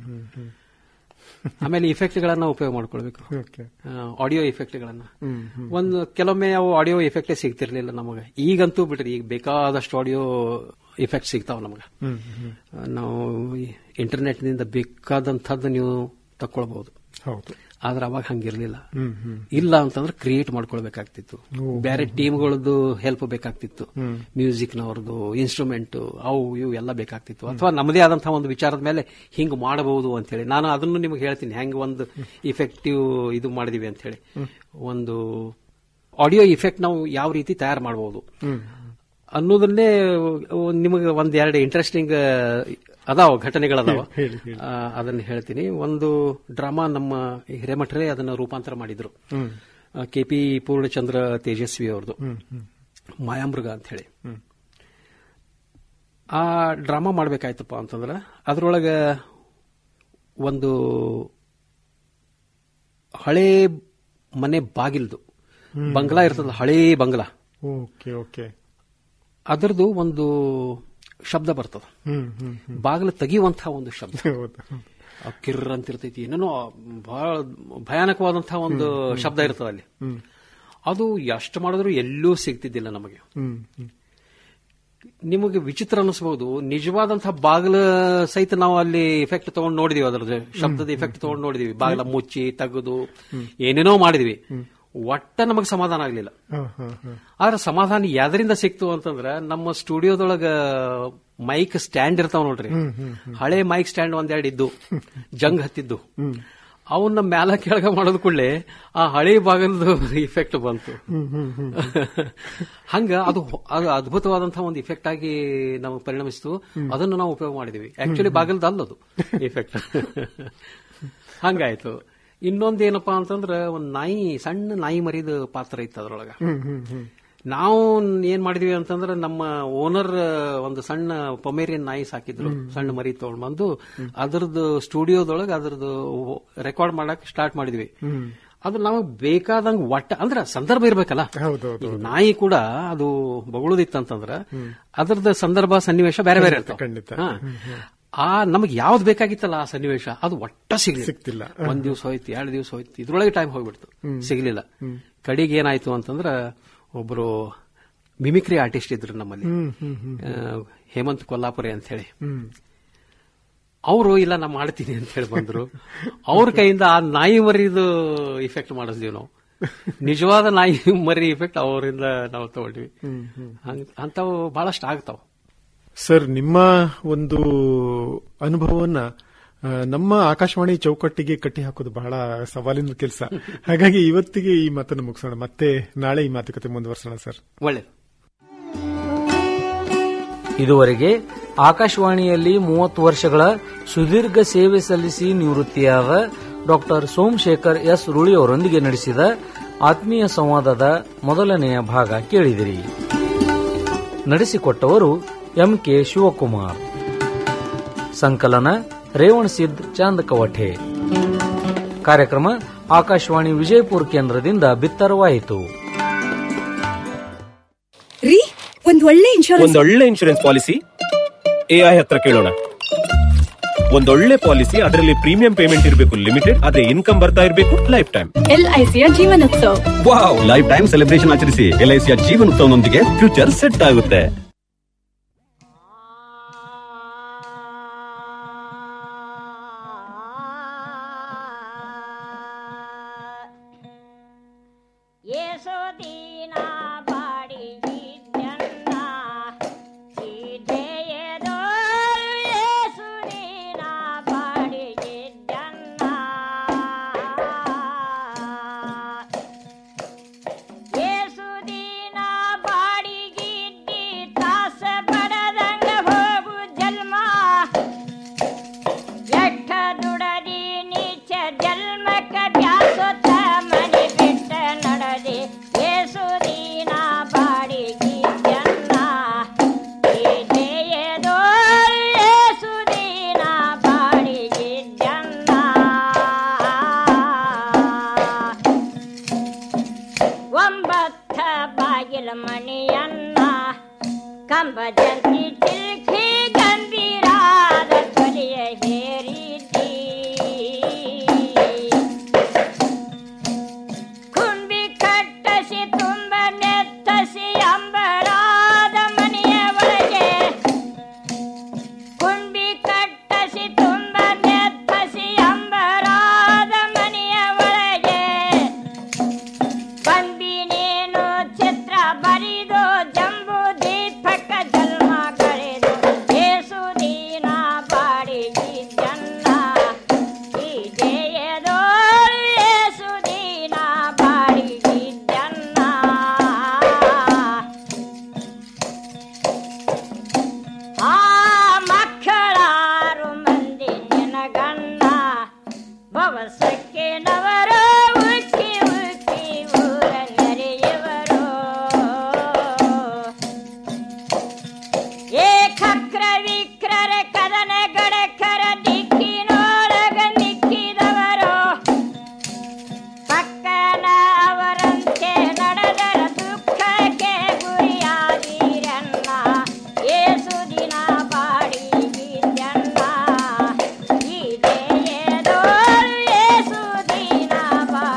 ಆಮೇಲೆ ಇಫೆಕ್ಟ್ಗಳನ್ನ ಉಪಯೋಗ ಮಾಡ್ಕೊಳ್ಬೇಕು ಓಕೆ ಆಡಿಯೋ ಇಫೆಕ್ಟ್ಗಳನ್ನ ಒಂದು ಕೆಲವೊಮ್ಮೆ ಅವು ಆಡಿಯೋ ಇಫೆಕ್ಟೇ ಸಿಗ್ತಿರ್ಲಿಲ್ಲ ನಮಗೆ ಈಗಂತೂ ಬಿಟ್ರಿ ಈಗ ಬೇಕಾದಷ್ಟು ಆಡಿಯೋ ಇಫೆಕ್ಟ್ ಸಿಗ್ತಾವ ನಮಗೆ ಹ್ಮ್ ಹ್ಮ್ ನಾವು ಇಂಟರ್ನೆಟ್ನಿಂದ ಬೇಕಾದಂಥದ್ದು ನೀವು ತಕ್ಕೊಳ್ಬಹುದು ಹೌದು ಆದ್ರೆ ಅವಾಗ ಹಂಗಿರ್ಲಿಲ್ಲ ಹ್ಮ್ ಹ್ಮ್ ಇಲ್ಲ ಅಂತಂದ್ರೆ ಕ್ರಿಯೇಟ್ ಮಾಡ್ಕೊಳ್ಬೇಕಾಗ್ತಿತ್ತು ಬೇರೆ ಟೀಮ್ಗಳದ್ದು ಹೆಲ್ಪ್ ಬೇಕಾಗ್ತಿತ್ತು ಮ್ಯೂಸಿಕ್ನವ್ರದ್ದು ಇನ್ಸ್ಟ್ರೂಮೆಂಟ್ ಅವು ಇವು ಎಲ್ಲ ಬೇಕಾಗ್ತಿತ್ತು ಅಥವಾ ನಮ್ಮದೇ ಆದಂತಹ ಒಂದು ವಿಚಾರದ ಮೇಲೆ ಹಿಂಗ್ ಮಾಡಬಹುದು ಅಂತ ಹೇಳಿ ನಾನು ಅದನ್ನು ನಿಮಗೆ ಹೇಳ್ತೀನಿ ಹೆಂಗ್ ಒಂದು ಇಫೆಕ್ಟಿವ್ ಇದು ಮಾಡಿದೀವಿ ಅಂತ ಹೇಳಿ ಒಂದು ಆಡಿಯೋ ಇಫೆಕ್ಟ್ ನಾವು ಯಾವ ರೀತಿ ತಯಾರು ಮಾಡಬಹುದು ಅನ್ನೋದನ್ನೇ ನಿಮಗೆ ಒಂದ್ ಎರಡು ಇಂಟ್ರೆಸ್ಟಿಂಗ್ ಅದಾವ ಘಟನೆಗಳದಾವ ಹೇಳಿ, ಹೇಳಿ. ಆ, ಅದನ್ನ ಹೇಳ್ತೀನಿ ಒಂದು ಡ್ರಾಮಾ ನಮ್ಮ ಹಿರೇಮಠರೇ ಅದನ್ನ ರೂಪಾಂತರ ಮಾಡಿದ್ರು hmm K P Poornachandra Tejaswi ಅವ್ರದ್ದು ಹ್ಮ್ ಹ್ಮ್ ಮಾಯಾಮೃಗ ಅಂತ ಹೇಳಿ ಹ್ಮ್. ಆ ಡ್ರಾಮಾ ಮಾಡ್ಬೇಕಾಯ್ತಪ್ಪ ಅಂತಂದ್ರ ಅದ್ರೊಳಗ ಒಂದು ಹಳೇ ಮನೆ ಬಾಗಿಲ್ದು ಬಂಗ್ಲಾ ಇರ್ತದ ಹಳೇ ಬಂಗ್ಲಾ ಓಕೆ ಓಕೆ ಅದರದು ಒಂದು ಶಬ್ದ ಬರ್ತದ ಹ್ಮ್ ಹ್ಮ್ ಹ್ಮ್ ಬಾಗಿಲು ತೆಗೆಯುವಂತಹ ಒಂದು ಶಬ್ದ ಹೌದು ಆ ಕಿರ್ರ್ ಅಂತ ಇರ್ತೈತಿ ಏನೇನೋ ಬಹಳ ಭಯಾನಕವಾದಂತಹ ಒಂದು ಶಬ್ದ ಇರ್ತದೆ ಅಲ್ಲಿ ಹ್ಮ್ ಅದು ಎಷ್ಟು ಮಾಡಿದ್ರು ಎಲ್ಲೂ ಸಿಗ್ತಿದ್ದಿಲ್ಲ ನಮಗೆ ಹ್ಮ್ ಹ್ಮ್ ನಿಮಗೆ ವಿಚಿತ್ರ ಅನಿಸಬಹುದು ನಿಜವಾದಂತಹ ಬಾಗಿಲ ಸಹಿತ ನಾವು ಅಲ್ಲಿ ಇಫೆಕ್ಟ್ ತಗೊಂಡು ನೋಡಿದೀವಿ ಅದ್ರದ್ದು ಶಬ್ದದ ಇಫೆಕ್ಟ್ ತಗೊಂಡು ನೋಡಿದೀವಿ ಬಾಗಿಲ ಮುಚ್ಚಿ ತೆಗೆದು ಏನೇನೋ ಮಾಡಿದ್ವಿ ಒಟ್ಟ ನಮಗೆ ಸಮಾಧಾನ ಆಗ್ಲಿಲ್ಲ ಹಾ ಹಾ ಹಾ ಆದ್ರೆ ಸಮಾಧಾನ ಯಾವ್ದರಿಂದ ಸಿಕ್ತು ಅಂತಂದ್ರ ನಮ್ಮ ಸ್ಟುಡಿಯೋದೊಳಗ ಮೈಕ್ ಸ್ಟ್ಯಾಂಡ್ ಇರ್ತಾವ ನೋಡ್ರಿ ಹಳೆ ಮೈಕ್ ಸ್ಟ್ಯಾಂಡ್ ಒಂದೆರಡು ಇದ್ದು ಜಂಗ್ ಹತ್ತಿದ್ದು ಅವನ್ನ ಮ್ಯಾಲ ಕೆಳಗ ಮಾಡೋದ್ ಕೂಡಲೇ ಆ ಹಳೆ ಬಾಗಲ್ದು ಇಫೆಕ್ಟ್ ಬಂತು ಹಂಗ ಅದು ಅದು ಅದ್ಭುತವಾದಂತಹ ಒಂದು ಇಫೆಕ್ಟ್ ಆಗಿ ನಮಗೆ ಪರಿಣಮಿಸಿತು ಅದನ್ನು ನಾವು ಉಪಯೋಗ ಮಾಡಿದೀವಿ ಆಕ್ಚುಲಿ ಬಾಗಲ್ದ ಅಲ್ಲದು ಇಫೆಕ್ಟ್ ಹಂಗಾಯ್ತು ಇನ್ನೊಂದೇನಪ್ಪಾ ಅಂತಂದ್ರ ಒಂದ್ ನಾಯಿ ಸಣ್ಣ ನಾಯಿ ಮರಿದ ಪಾತ್ರ ಇತ್ತು ಅದ್ರೊಳಗ ಹ್ಮ್ ಹ್ಮ್ ಹ್ಮ್ ನಾವು ಏನ್ ಮಾಡಿದ್ವಿ ಅಂತಂದ್ರೆ ನಮ್ಮ ಓನರ್ ಒಂದು ಸಣ್ಣ ಪೊಮೇರಿಯನ್ ನಾಯಿ ಸಾಕಿದ್ರು ಸಣ್ಣ ಮರಿ ತಗೊಂಡ್ ಬಂದು ಅದ್ರದ್ದು ಸ್ಟುಡಿಯೋದೊಳಗೆ ಅದ್ರದ್ದು ರೆಕಾರ್ಡ್ ಮಾಡಕ್ ಸ್ಟಾರ್ಟ್ ಮಾಡಿದ್ವಿ ಅದು ನಮಗ್ ಬೇಕಾದಂಗ ಒಟ್ಟ ಅಂದ್ರ ಸಂದರ್ಭ ಇರ್ಬೇಕಲ್ಲ ಹೌದೌದು ಈಗ ನಾಯಿ ಕೂಡ ಅದು ಬೊಗಳುದಿತ್ತಂತಂದ್ರ ಅದ್ರದ್ದು ಸಂದರ್ಭ ಸನ್ನಿವೇಶ ಬೇರೆ ಬೇರೆ ಇರ್ತಾವ ಖಂಡಿತ. ಹಾ. ಆ ನಮಗ್ ಯಾವ್ದು ಬೇಕಾಗಿತ್ತಲ್ಲ ಆ ಸನ್ನಿವೇಶ ಅದು ಒಟ್ಟ ಸಿಗ್ಲಿಲ್ಲ ಸಿಗ್ತಿಲ್ಲ. ಒಂದ್ ದಿವಸ ಹೋಯ್ತು ಎರಡು ದಿವಸ ಹೋಯ್ತು ಇದ್ರೊಳಗೆ ಟೈಮ್ ಹೋಗ್ಬಿಡ್ತು ಸಿಗ್ಲಿಲ್ಲ ಕಡೆಗೆ ಏನಾಯ್ತು ಅಂತಂದ್ರ ಒಬ್ರು ಮಿಮಿಕ್ರಿ ಆರ್ಟಿಸ್ಟ್ ಇದ್ರು ನಮ್ಮಲ್ಲಿ ಹ್ಮ್ ಹ್ಮ್ ಹ್ಮ್ ಆ, ಹೇಮಂತ್ ಕೊಲ್ಲಾಪುರಿ ಅಂತ ಹೇಳಿ ಹ್ಮ್ ಅವರು ಇಲ್ಲ ನಾ ಮಾಡ್ತೀನಿ ಅಂತ ಹೇಳಿ ಬಂದ್ರು ಅವ್ರ ಕೈಯಿಂದ ಆ ನಾಯಿ ಮರಿದು ಇಫೆಕ್ಟ್ ಮಾಡಿಸ್ತೀವಿ ನಾವು ನಿಜವಾದ ನಾಯಿ ಮರಿ ಇಫೆಕ್ಟ್ ಅವರಿಂದ ನಾವು ತಗೊಂಡ್ವಿ ಹಂಗ್- ಅಂಥವು ಬಹಳಷ್ಟು ಆಗ್ತಾವ ಸರ್ ನಿಮ್ಮ ಒಂದು ಅನುಭವವನ್ನ ಆ, ನಮ್ಮ ಆಕಾಶವಾಣಿ ಚೌಕಟ್ಟಿಗೆ ಕಟ್ಟಿ ಹಾಕೋದು ಬಹಳ ಸವಾಲಿನ ಕೆಲಸ ಹಾಗಾಗಿ ಇವತ್ತಿಗೆ ಈ ಮಾತನ್ನು ಮುಗಿಸೋಣ ಮತ್ತೆ ನಾಳೆ ಈ ಮಾತುಕತೆ ಮುಂದುವರಿಸೋಣ ಸರ್ ಒಳ್ಳೇದು ಇದುವರೆಗೆ ಆಕಾಶವಾಣಿಯಲ್ಲಿ ಮೂವತ್ತು ವರ್ಷಗಳ ಸುದೀರ್ಘ ಸೇವೆ ಸಲ್ಲಿಸಿ ನಿವೃತ್ತಿಯಾದ ಡಾಕ್ಟರ್ ಸೋಮಶೇಖರ್ ಎಸ್ ರುಳಿ ಅವರೊಂದಿಗೆ ನಡೆಸಿದ ಆತ್ಮೀಯ ಸಂವಾದದ ಮೊದಲನೆಯ ಭಾಗ ಕೇಳಿದಿರಿ ನಡೆಸಿಕೊಟ್ಟವರು ಎಂಕೆ ಶಿವಕುಮಾರ್ ಸಂಕಲನ ರೇವಣ್ ಸಿದ್ ಚಾಂದ್ ಕವಠೆ ಕಾರ್ಯಕ್ರಮ ಆಕಾಶವಾಣಿ ವಿಜಯಪುರ ಕೇಂದ್ರದಿಂದ ಬಿತ್ತರವಾಯಿತು ರೀ ಒಂದ್ ಒಳ್ಳೆ ಇನ್ಶೂರೆನ್ಸ್ ಒಂದೊಳ್ಳೆ ಇನ್ಶೂರೆನ್ಸ್ ಪಾಲಿಸಿ ಎಐ ಹತ್ರ ಕೇಳೋಣ ಒಂದೊಳ್ಳೆ ಪಾಲಿಸಿ ಅದರಲ್ಲಿ ಪ್ರೀಮಿಯಂ ಪೇಮೆಂಟ್ ಇರಬೇಕು ಲಿಮಿಟೆಡ್ ಅದೇ ಇನ್ಕಮ್ ಬರ್ತಾ ಇರಬೇಕು ಲೈಫ್ ಟೈಮ್ ಎಲ್ಐಸಿಯ ಜೀವನೋತ್ಸವ ವಾವ್ ಲೈಫ್ ಟೈಮ್ ಸೆಲೆಬ್ರೇಷನ್ ಆಚರಿಸಿ ಎಲ್ಐಸಿಯ ಜೀವನೋತ್ಸವನೊಂದಿಗೆ ಫ್ಯೂಚರ್ ಸೆಟ್ ಆಗುತ್ತೆ ಯೇಸೋದೀನ ಬಾಡಿಗಿದ್ದನ್ನ ಸೀತೆಯದೋ ಯೇಸುದೀನ ಬಾಡಿಗಿದ್ದನ್ನ ಯೇಸುದೀನ ಬಾಡಿಗಿದ್ದಿ ತಾಸ ಪಡದಂಗ ಹೋಗು ಜನ್ಮ ಎಟ್ಟ ದುಡದಿ ನೀಚ ಜನ್ಮಕ್ಕ ಬ್ಯಾಸೊತ್ತ ಮನೆ ಬಿಟ್ಟ ನಡದಿ ಯೇಸುದೀನ ಬಾಡಿಗಿ ಜನ್ನ ಜಯದೋ ಯೇಸುದೀನ ಬಾಡಿಗಿ ಜನ್ನ ಒಂಬತ್ತ ಬಾಗಿಲ ಮಣಿಯನ್ನ ಕಂಬ ಜಂತಿ ಚಿಲ್ಕಿ ಗಂಭೀರಾದ ಕೊಲಿಯ ಹೇರಿದಿ ಕುಂಬಿ ಕಟ್ಟಸಿ ತುಂಬ ನೆತ್ತಸಿ ಅಂಬರಾದ ಮನೆಯ ಒಳಗೆ ಕುಂಬಿ ಕಟ್ಟಸಿ ತುಂಬ ನೆತ್ತಸಿ ಅಂಬರಾದ ಮನೆಯ ಒಳಗೆ ಬಂಬಿನೇನು ಚಿತ್ರ ಬರಿದು ಜಂಬೂ ದೀಪಕ ಜನ್ಮ ಕಳೆದು ಏಸುದೀನ ಬಾಡಿಗಿ ಜನ್ನ ಈ ಜಯದೋ ಏಸುದೀನ ಬಾಡಿಗಿ ಜನ್ನ ಆ ಮಕ್ಕಳಾರು ಮಂದಿ ನಿನಗನ್ನ ಭವಸಕ್ಕೆ ನವರು ಉಕ್ಕಿ ಉಕ್ಕಿ ಊರ ನೆರೆಯವರು ಏಕಕ್ರ ವಿಕ್ರರ ಕದನ ಗಡಕರ ದಿಕ್ಕಿನೊಳಗ ಮಿಕ್ಕಿದವರು ಪಕ್ಕನ ಅವರಂತೆ ನಡೆದರ ದುಃಖಕ್ಕೆ ಗುರಿಯಾಗಿರನ್ನ ಏಸು ದಿನ ಬಾಡಿಗಿದ್ದನ್ನ ಈ ಜಯದೋ ಏಸು ದಿನ ಬಾಡಿಗಿದ್ದನ್ನ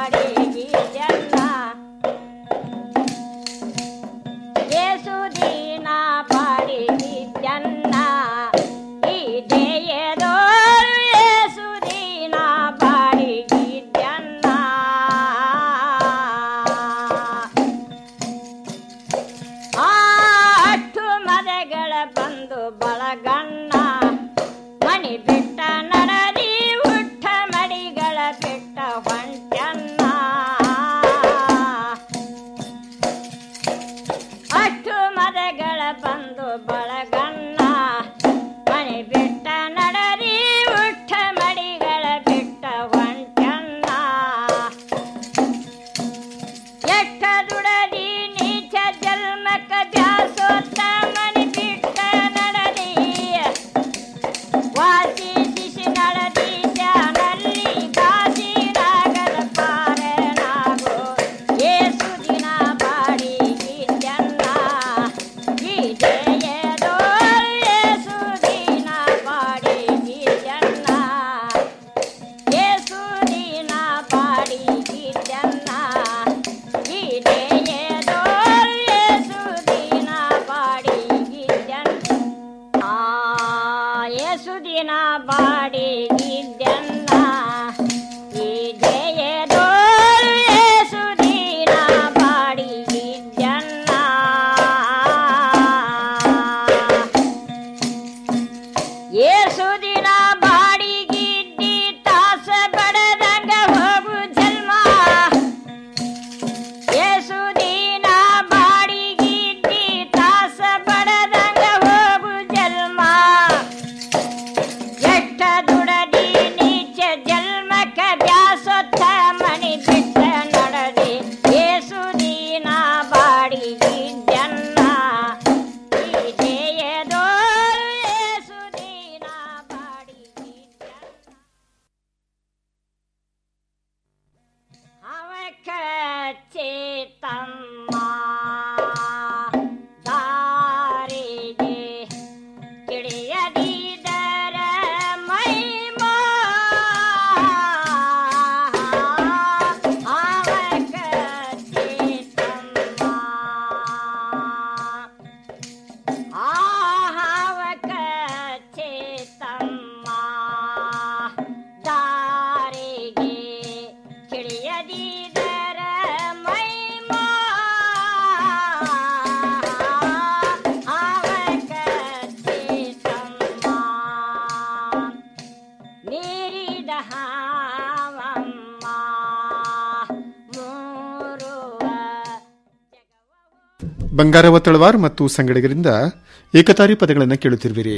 ಬಂಗಾರವ ತಳವಾರ್ ಮತ್ತು ಸಂಗಡಿಗರಿಂದ ಏಕತಾರಿ ಪದಗಳನ್ನು ಕೇಳುತ್ತಿರುವಿರಿ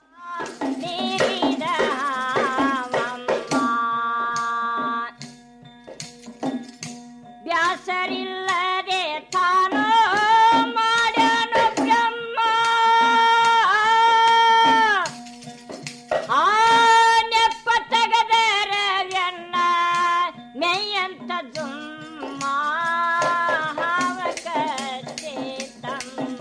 ನೀರಿದ ಹಾವಮ್ಮ. ಬ್ಯಾಸರಿಲ್ಲದೆ ತಾನು ಮಾಡ್ಯಾನು ಬ್ರಹ್ಮ ಆ ನೆಪ್ಪ ತೆಗದರವ್ಯನ್ನ ಮೆಯ್ಯಂತ ಜುಮ್ಮ ಹಾವಕತ್ತೆ ತಮ್ಮ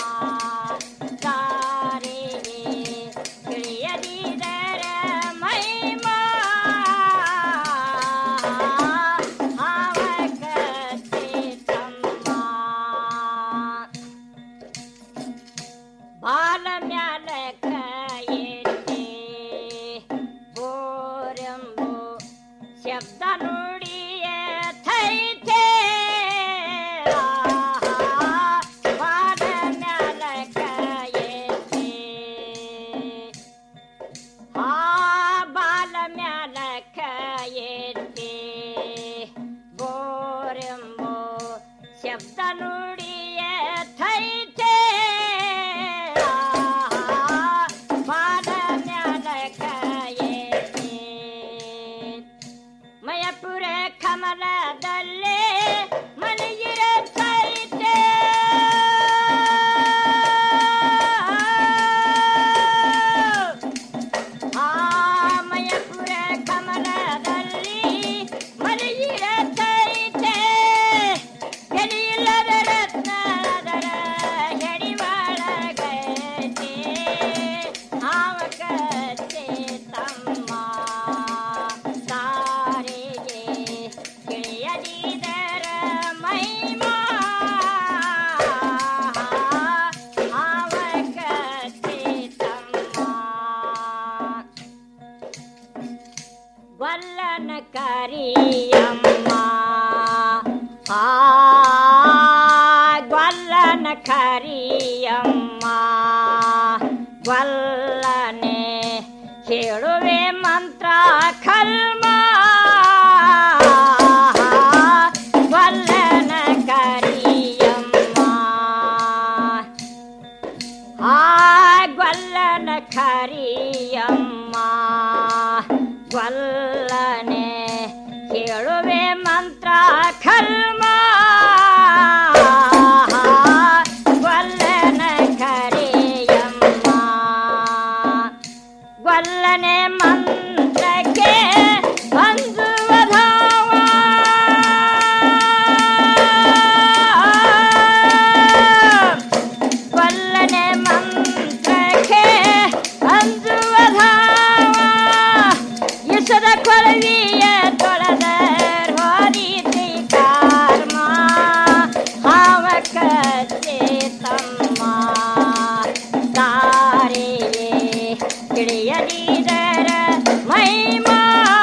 ತಾರಿಗೆ ತಿಳಿಯದಿದರ ಮಹಿಮಾ ಹಾವಕತ್ತೆ ತಮ್ಮ ಬಾಲ ಮ್ಯಾಲ ಕೈಯೆತ್ತಿ ಬೋರೆಂಬು ಶಬ್ದ ನುಡಿಯ ಥೈತೆ ಬಾಲ ಮ್ಯಾಲ ಕೈಯೆತ್ತಿ ಆ ಬಾಲ ಮ್ಯಾಲ ಕೈಯೆತ್ತಿ ಬೋರೆಂಬು ಶಬ್ದ ನುಡಿಯ ಥೈತೆ ಬಾಲ ಮ್ಯಾಲ ಕೈಯೆತ್ತಿ ಮಯಪುರ ಕಮಲದಲ್ಲೇ ಮಲಗಿರ ಥೈತೆ ಆ ಮಯಪುರ ಕಮಲದಲ್ಲಿ ಮಲಗಿರ ಥೈತೆ ಗೆಳೆಯಿಲ್ಲದ ರತ್ನದರ ಹೆಡಿವಾಳಗೈತೆ ಹಾವಕತ್ತೆ ತಮ್ಮ ತಾರಿಗೆ ತಿಳಿಯದಿದರ ಮಹಿಮಾ ಹಾವಕತ್ತೆ ತಮ್ಮ ವಲ್ಲನ ಕರಿಯಮ್ಮ ಆ ಗೊಲ್ಲನ ಕರಿಯಮ್ಮ ಗೊಲ್ಲನೆ ಹೇಳುವೆ ಮಂತ್ರ ಕಲ್ಮ ಗೊಲ್ಲನ ಕರಿಯಮ್ಮ ಆ ಗೊಲ್ಲನ ಕರಿಯಮ್ಮ ಗೊಲ್ಲನೆ ಹೇಳುವೆ ಮಂತ್ರ ಕಲ್ಮ ಗೊಲ್ಲನ ಕರಿಯಮ್ಮ ಗೊಲ್ಲನೆ ಮಂತ್ರಕ್ಕೆ ಅಂಜುವ ಧಾವ ಕೊಲ್ಲನೆ ಮಂತ್ರಕ್ಕೆ ಅಂಜುವ ಧಾವ ಇಸದ ಕೊಳವಿಯ ತೊಳೆದ ಹೋದಿತಿ ಕಾರ್ಮ ಹಾವ ಕಚ್ಚೆ ತಮ್ಮ ತಾರೆಯೇ ತಿಳಿಯದಿದರ ಮಹಿಮಾ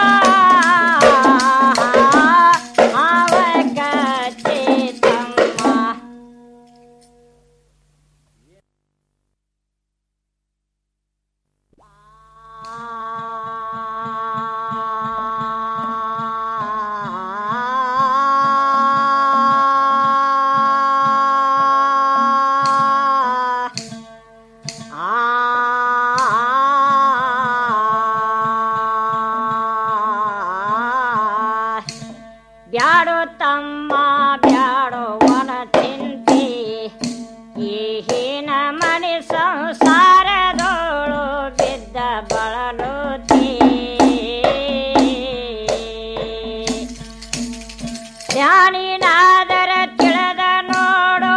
ಹಾವ ಕಚ್ಚೆ ತಮ್ಮ ಬ್ಯಾಡೋ ತಮ್ಮ ಬ್ಯಾಡೋ ಒನ ಚಿಂತೆ ಈ ಹೀನ ಮನೆ ಸಂಸಾರದೋಳು ಬಿದ್ದ ಬಳಲುತ್ತೀ ಧ್ಯಾನಿನಾದರ ತಿಳಿದ ನೋಡು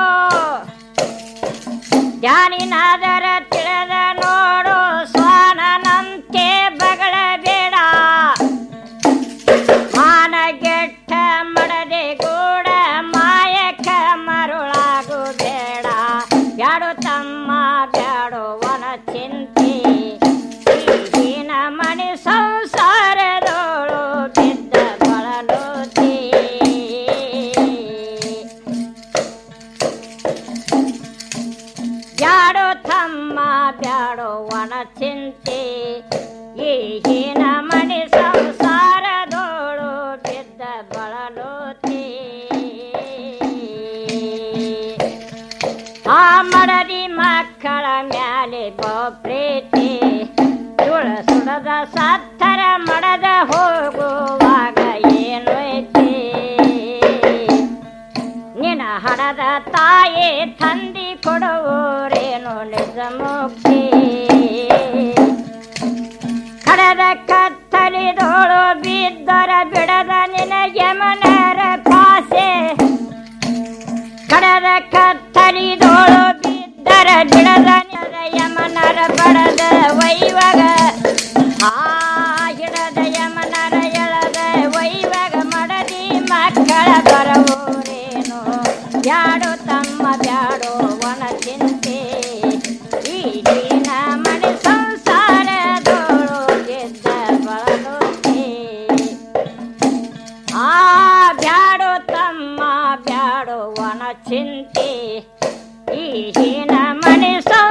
ಧ್ಯಾನಿನಾದರ ತಿಳಿದ ನೋಡು ಸ್ವಾನನಂತೆ ಬಗಳಬೇಡ ಮಾನಗೆಟ್ಟ ಮಡದೆ ಗೂಡ ಮಡದಿ ಮಕ್ಕಳ ಮ್ಯಾಲೆ ಪ್ರೀತಿ ಸುಳ ಸುಡದ ಸತ್ತರ ಮಡದ ಹೋಗುವಾಗ ಏನು ಐತಿ ನಿನ ಹಡದ ತಾಯಿ ತಂದಿ ಕೊಡುವರೇನು ನಿಜ ಮುಕ್ತಿ ಕಡದ ಕತ್ತಲಿದೋಳು ಬಿದ್ದರ ಬಿಡದ ನಿನ ಯಮನರ ಪಾಸೆ ಕಡದ ಕತ್ತಲಿದೋಳು ಬಿದ್ದರ ಬಿಡದ ನಿನ ಯಮನರ ಬಡದ ವೈವಗ ಆ ಹಿಡದ ಯಮನರ ಎಳದ ವೈವಗ ಮಡದಿ ಮಕ್ಕಳ ಬರವೋರೇನು ಬ್ಯಾಡೋ ತಮ್ಮ ಬ್ಯಾಡೋ ಒಣ ಚಿಂತೆ ಈಗಿನ ಮನೆ ಸಂಸಾರದೋಳು ಗೆದ್ದ ಬಳಲುತ್ತೆ ಆ ಬ್ಯಾಡೋ ತಮ್ಮ ಬ್ಯಾಡೋ ಒಣ ಚಿಂತೆ ಈಗಿನ ಮನೆ ಸಂಸಾರ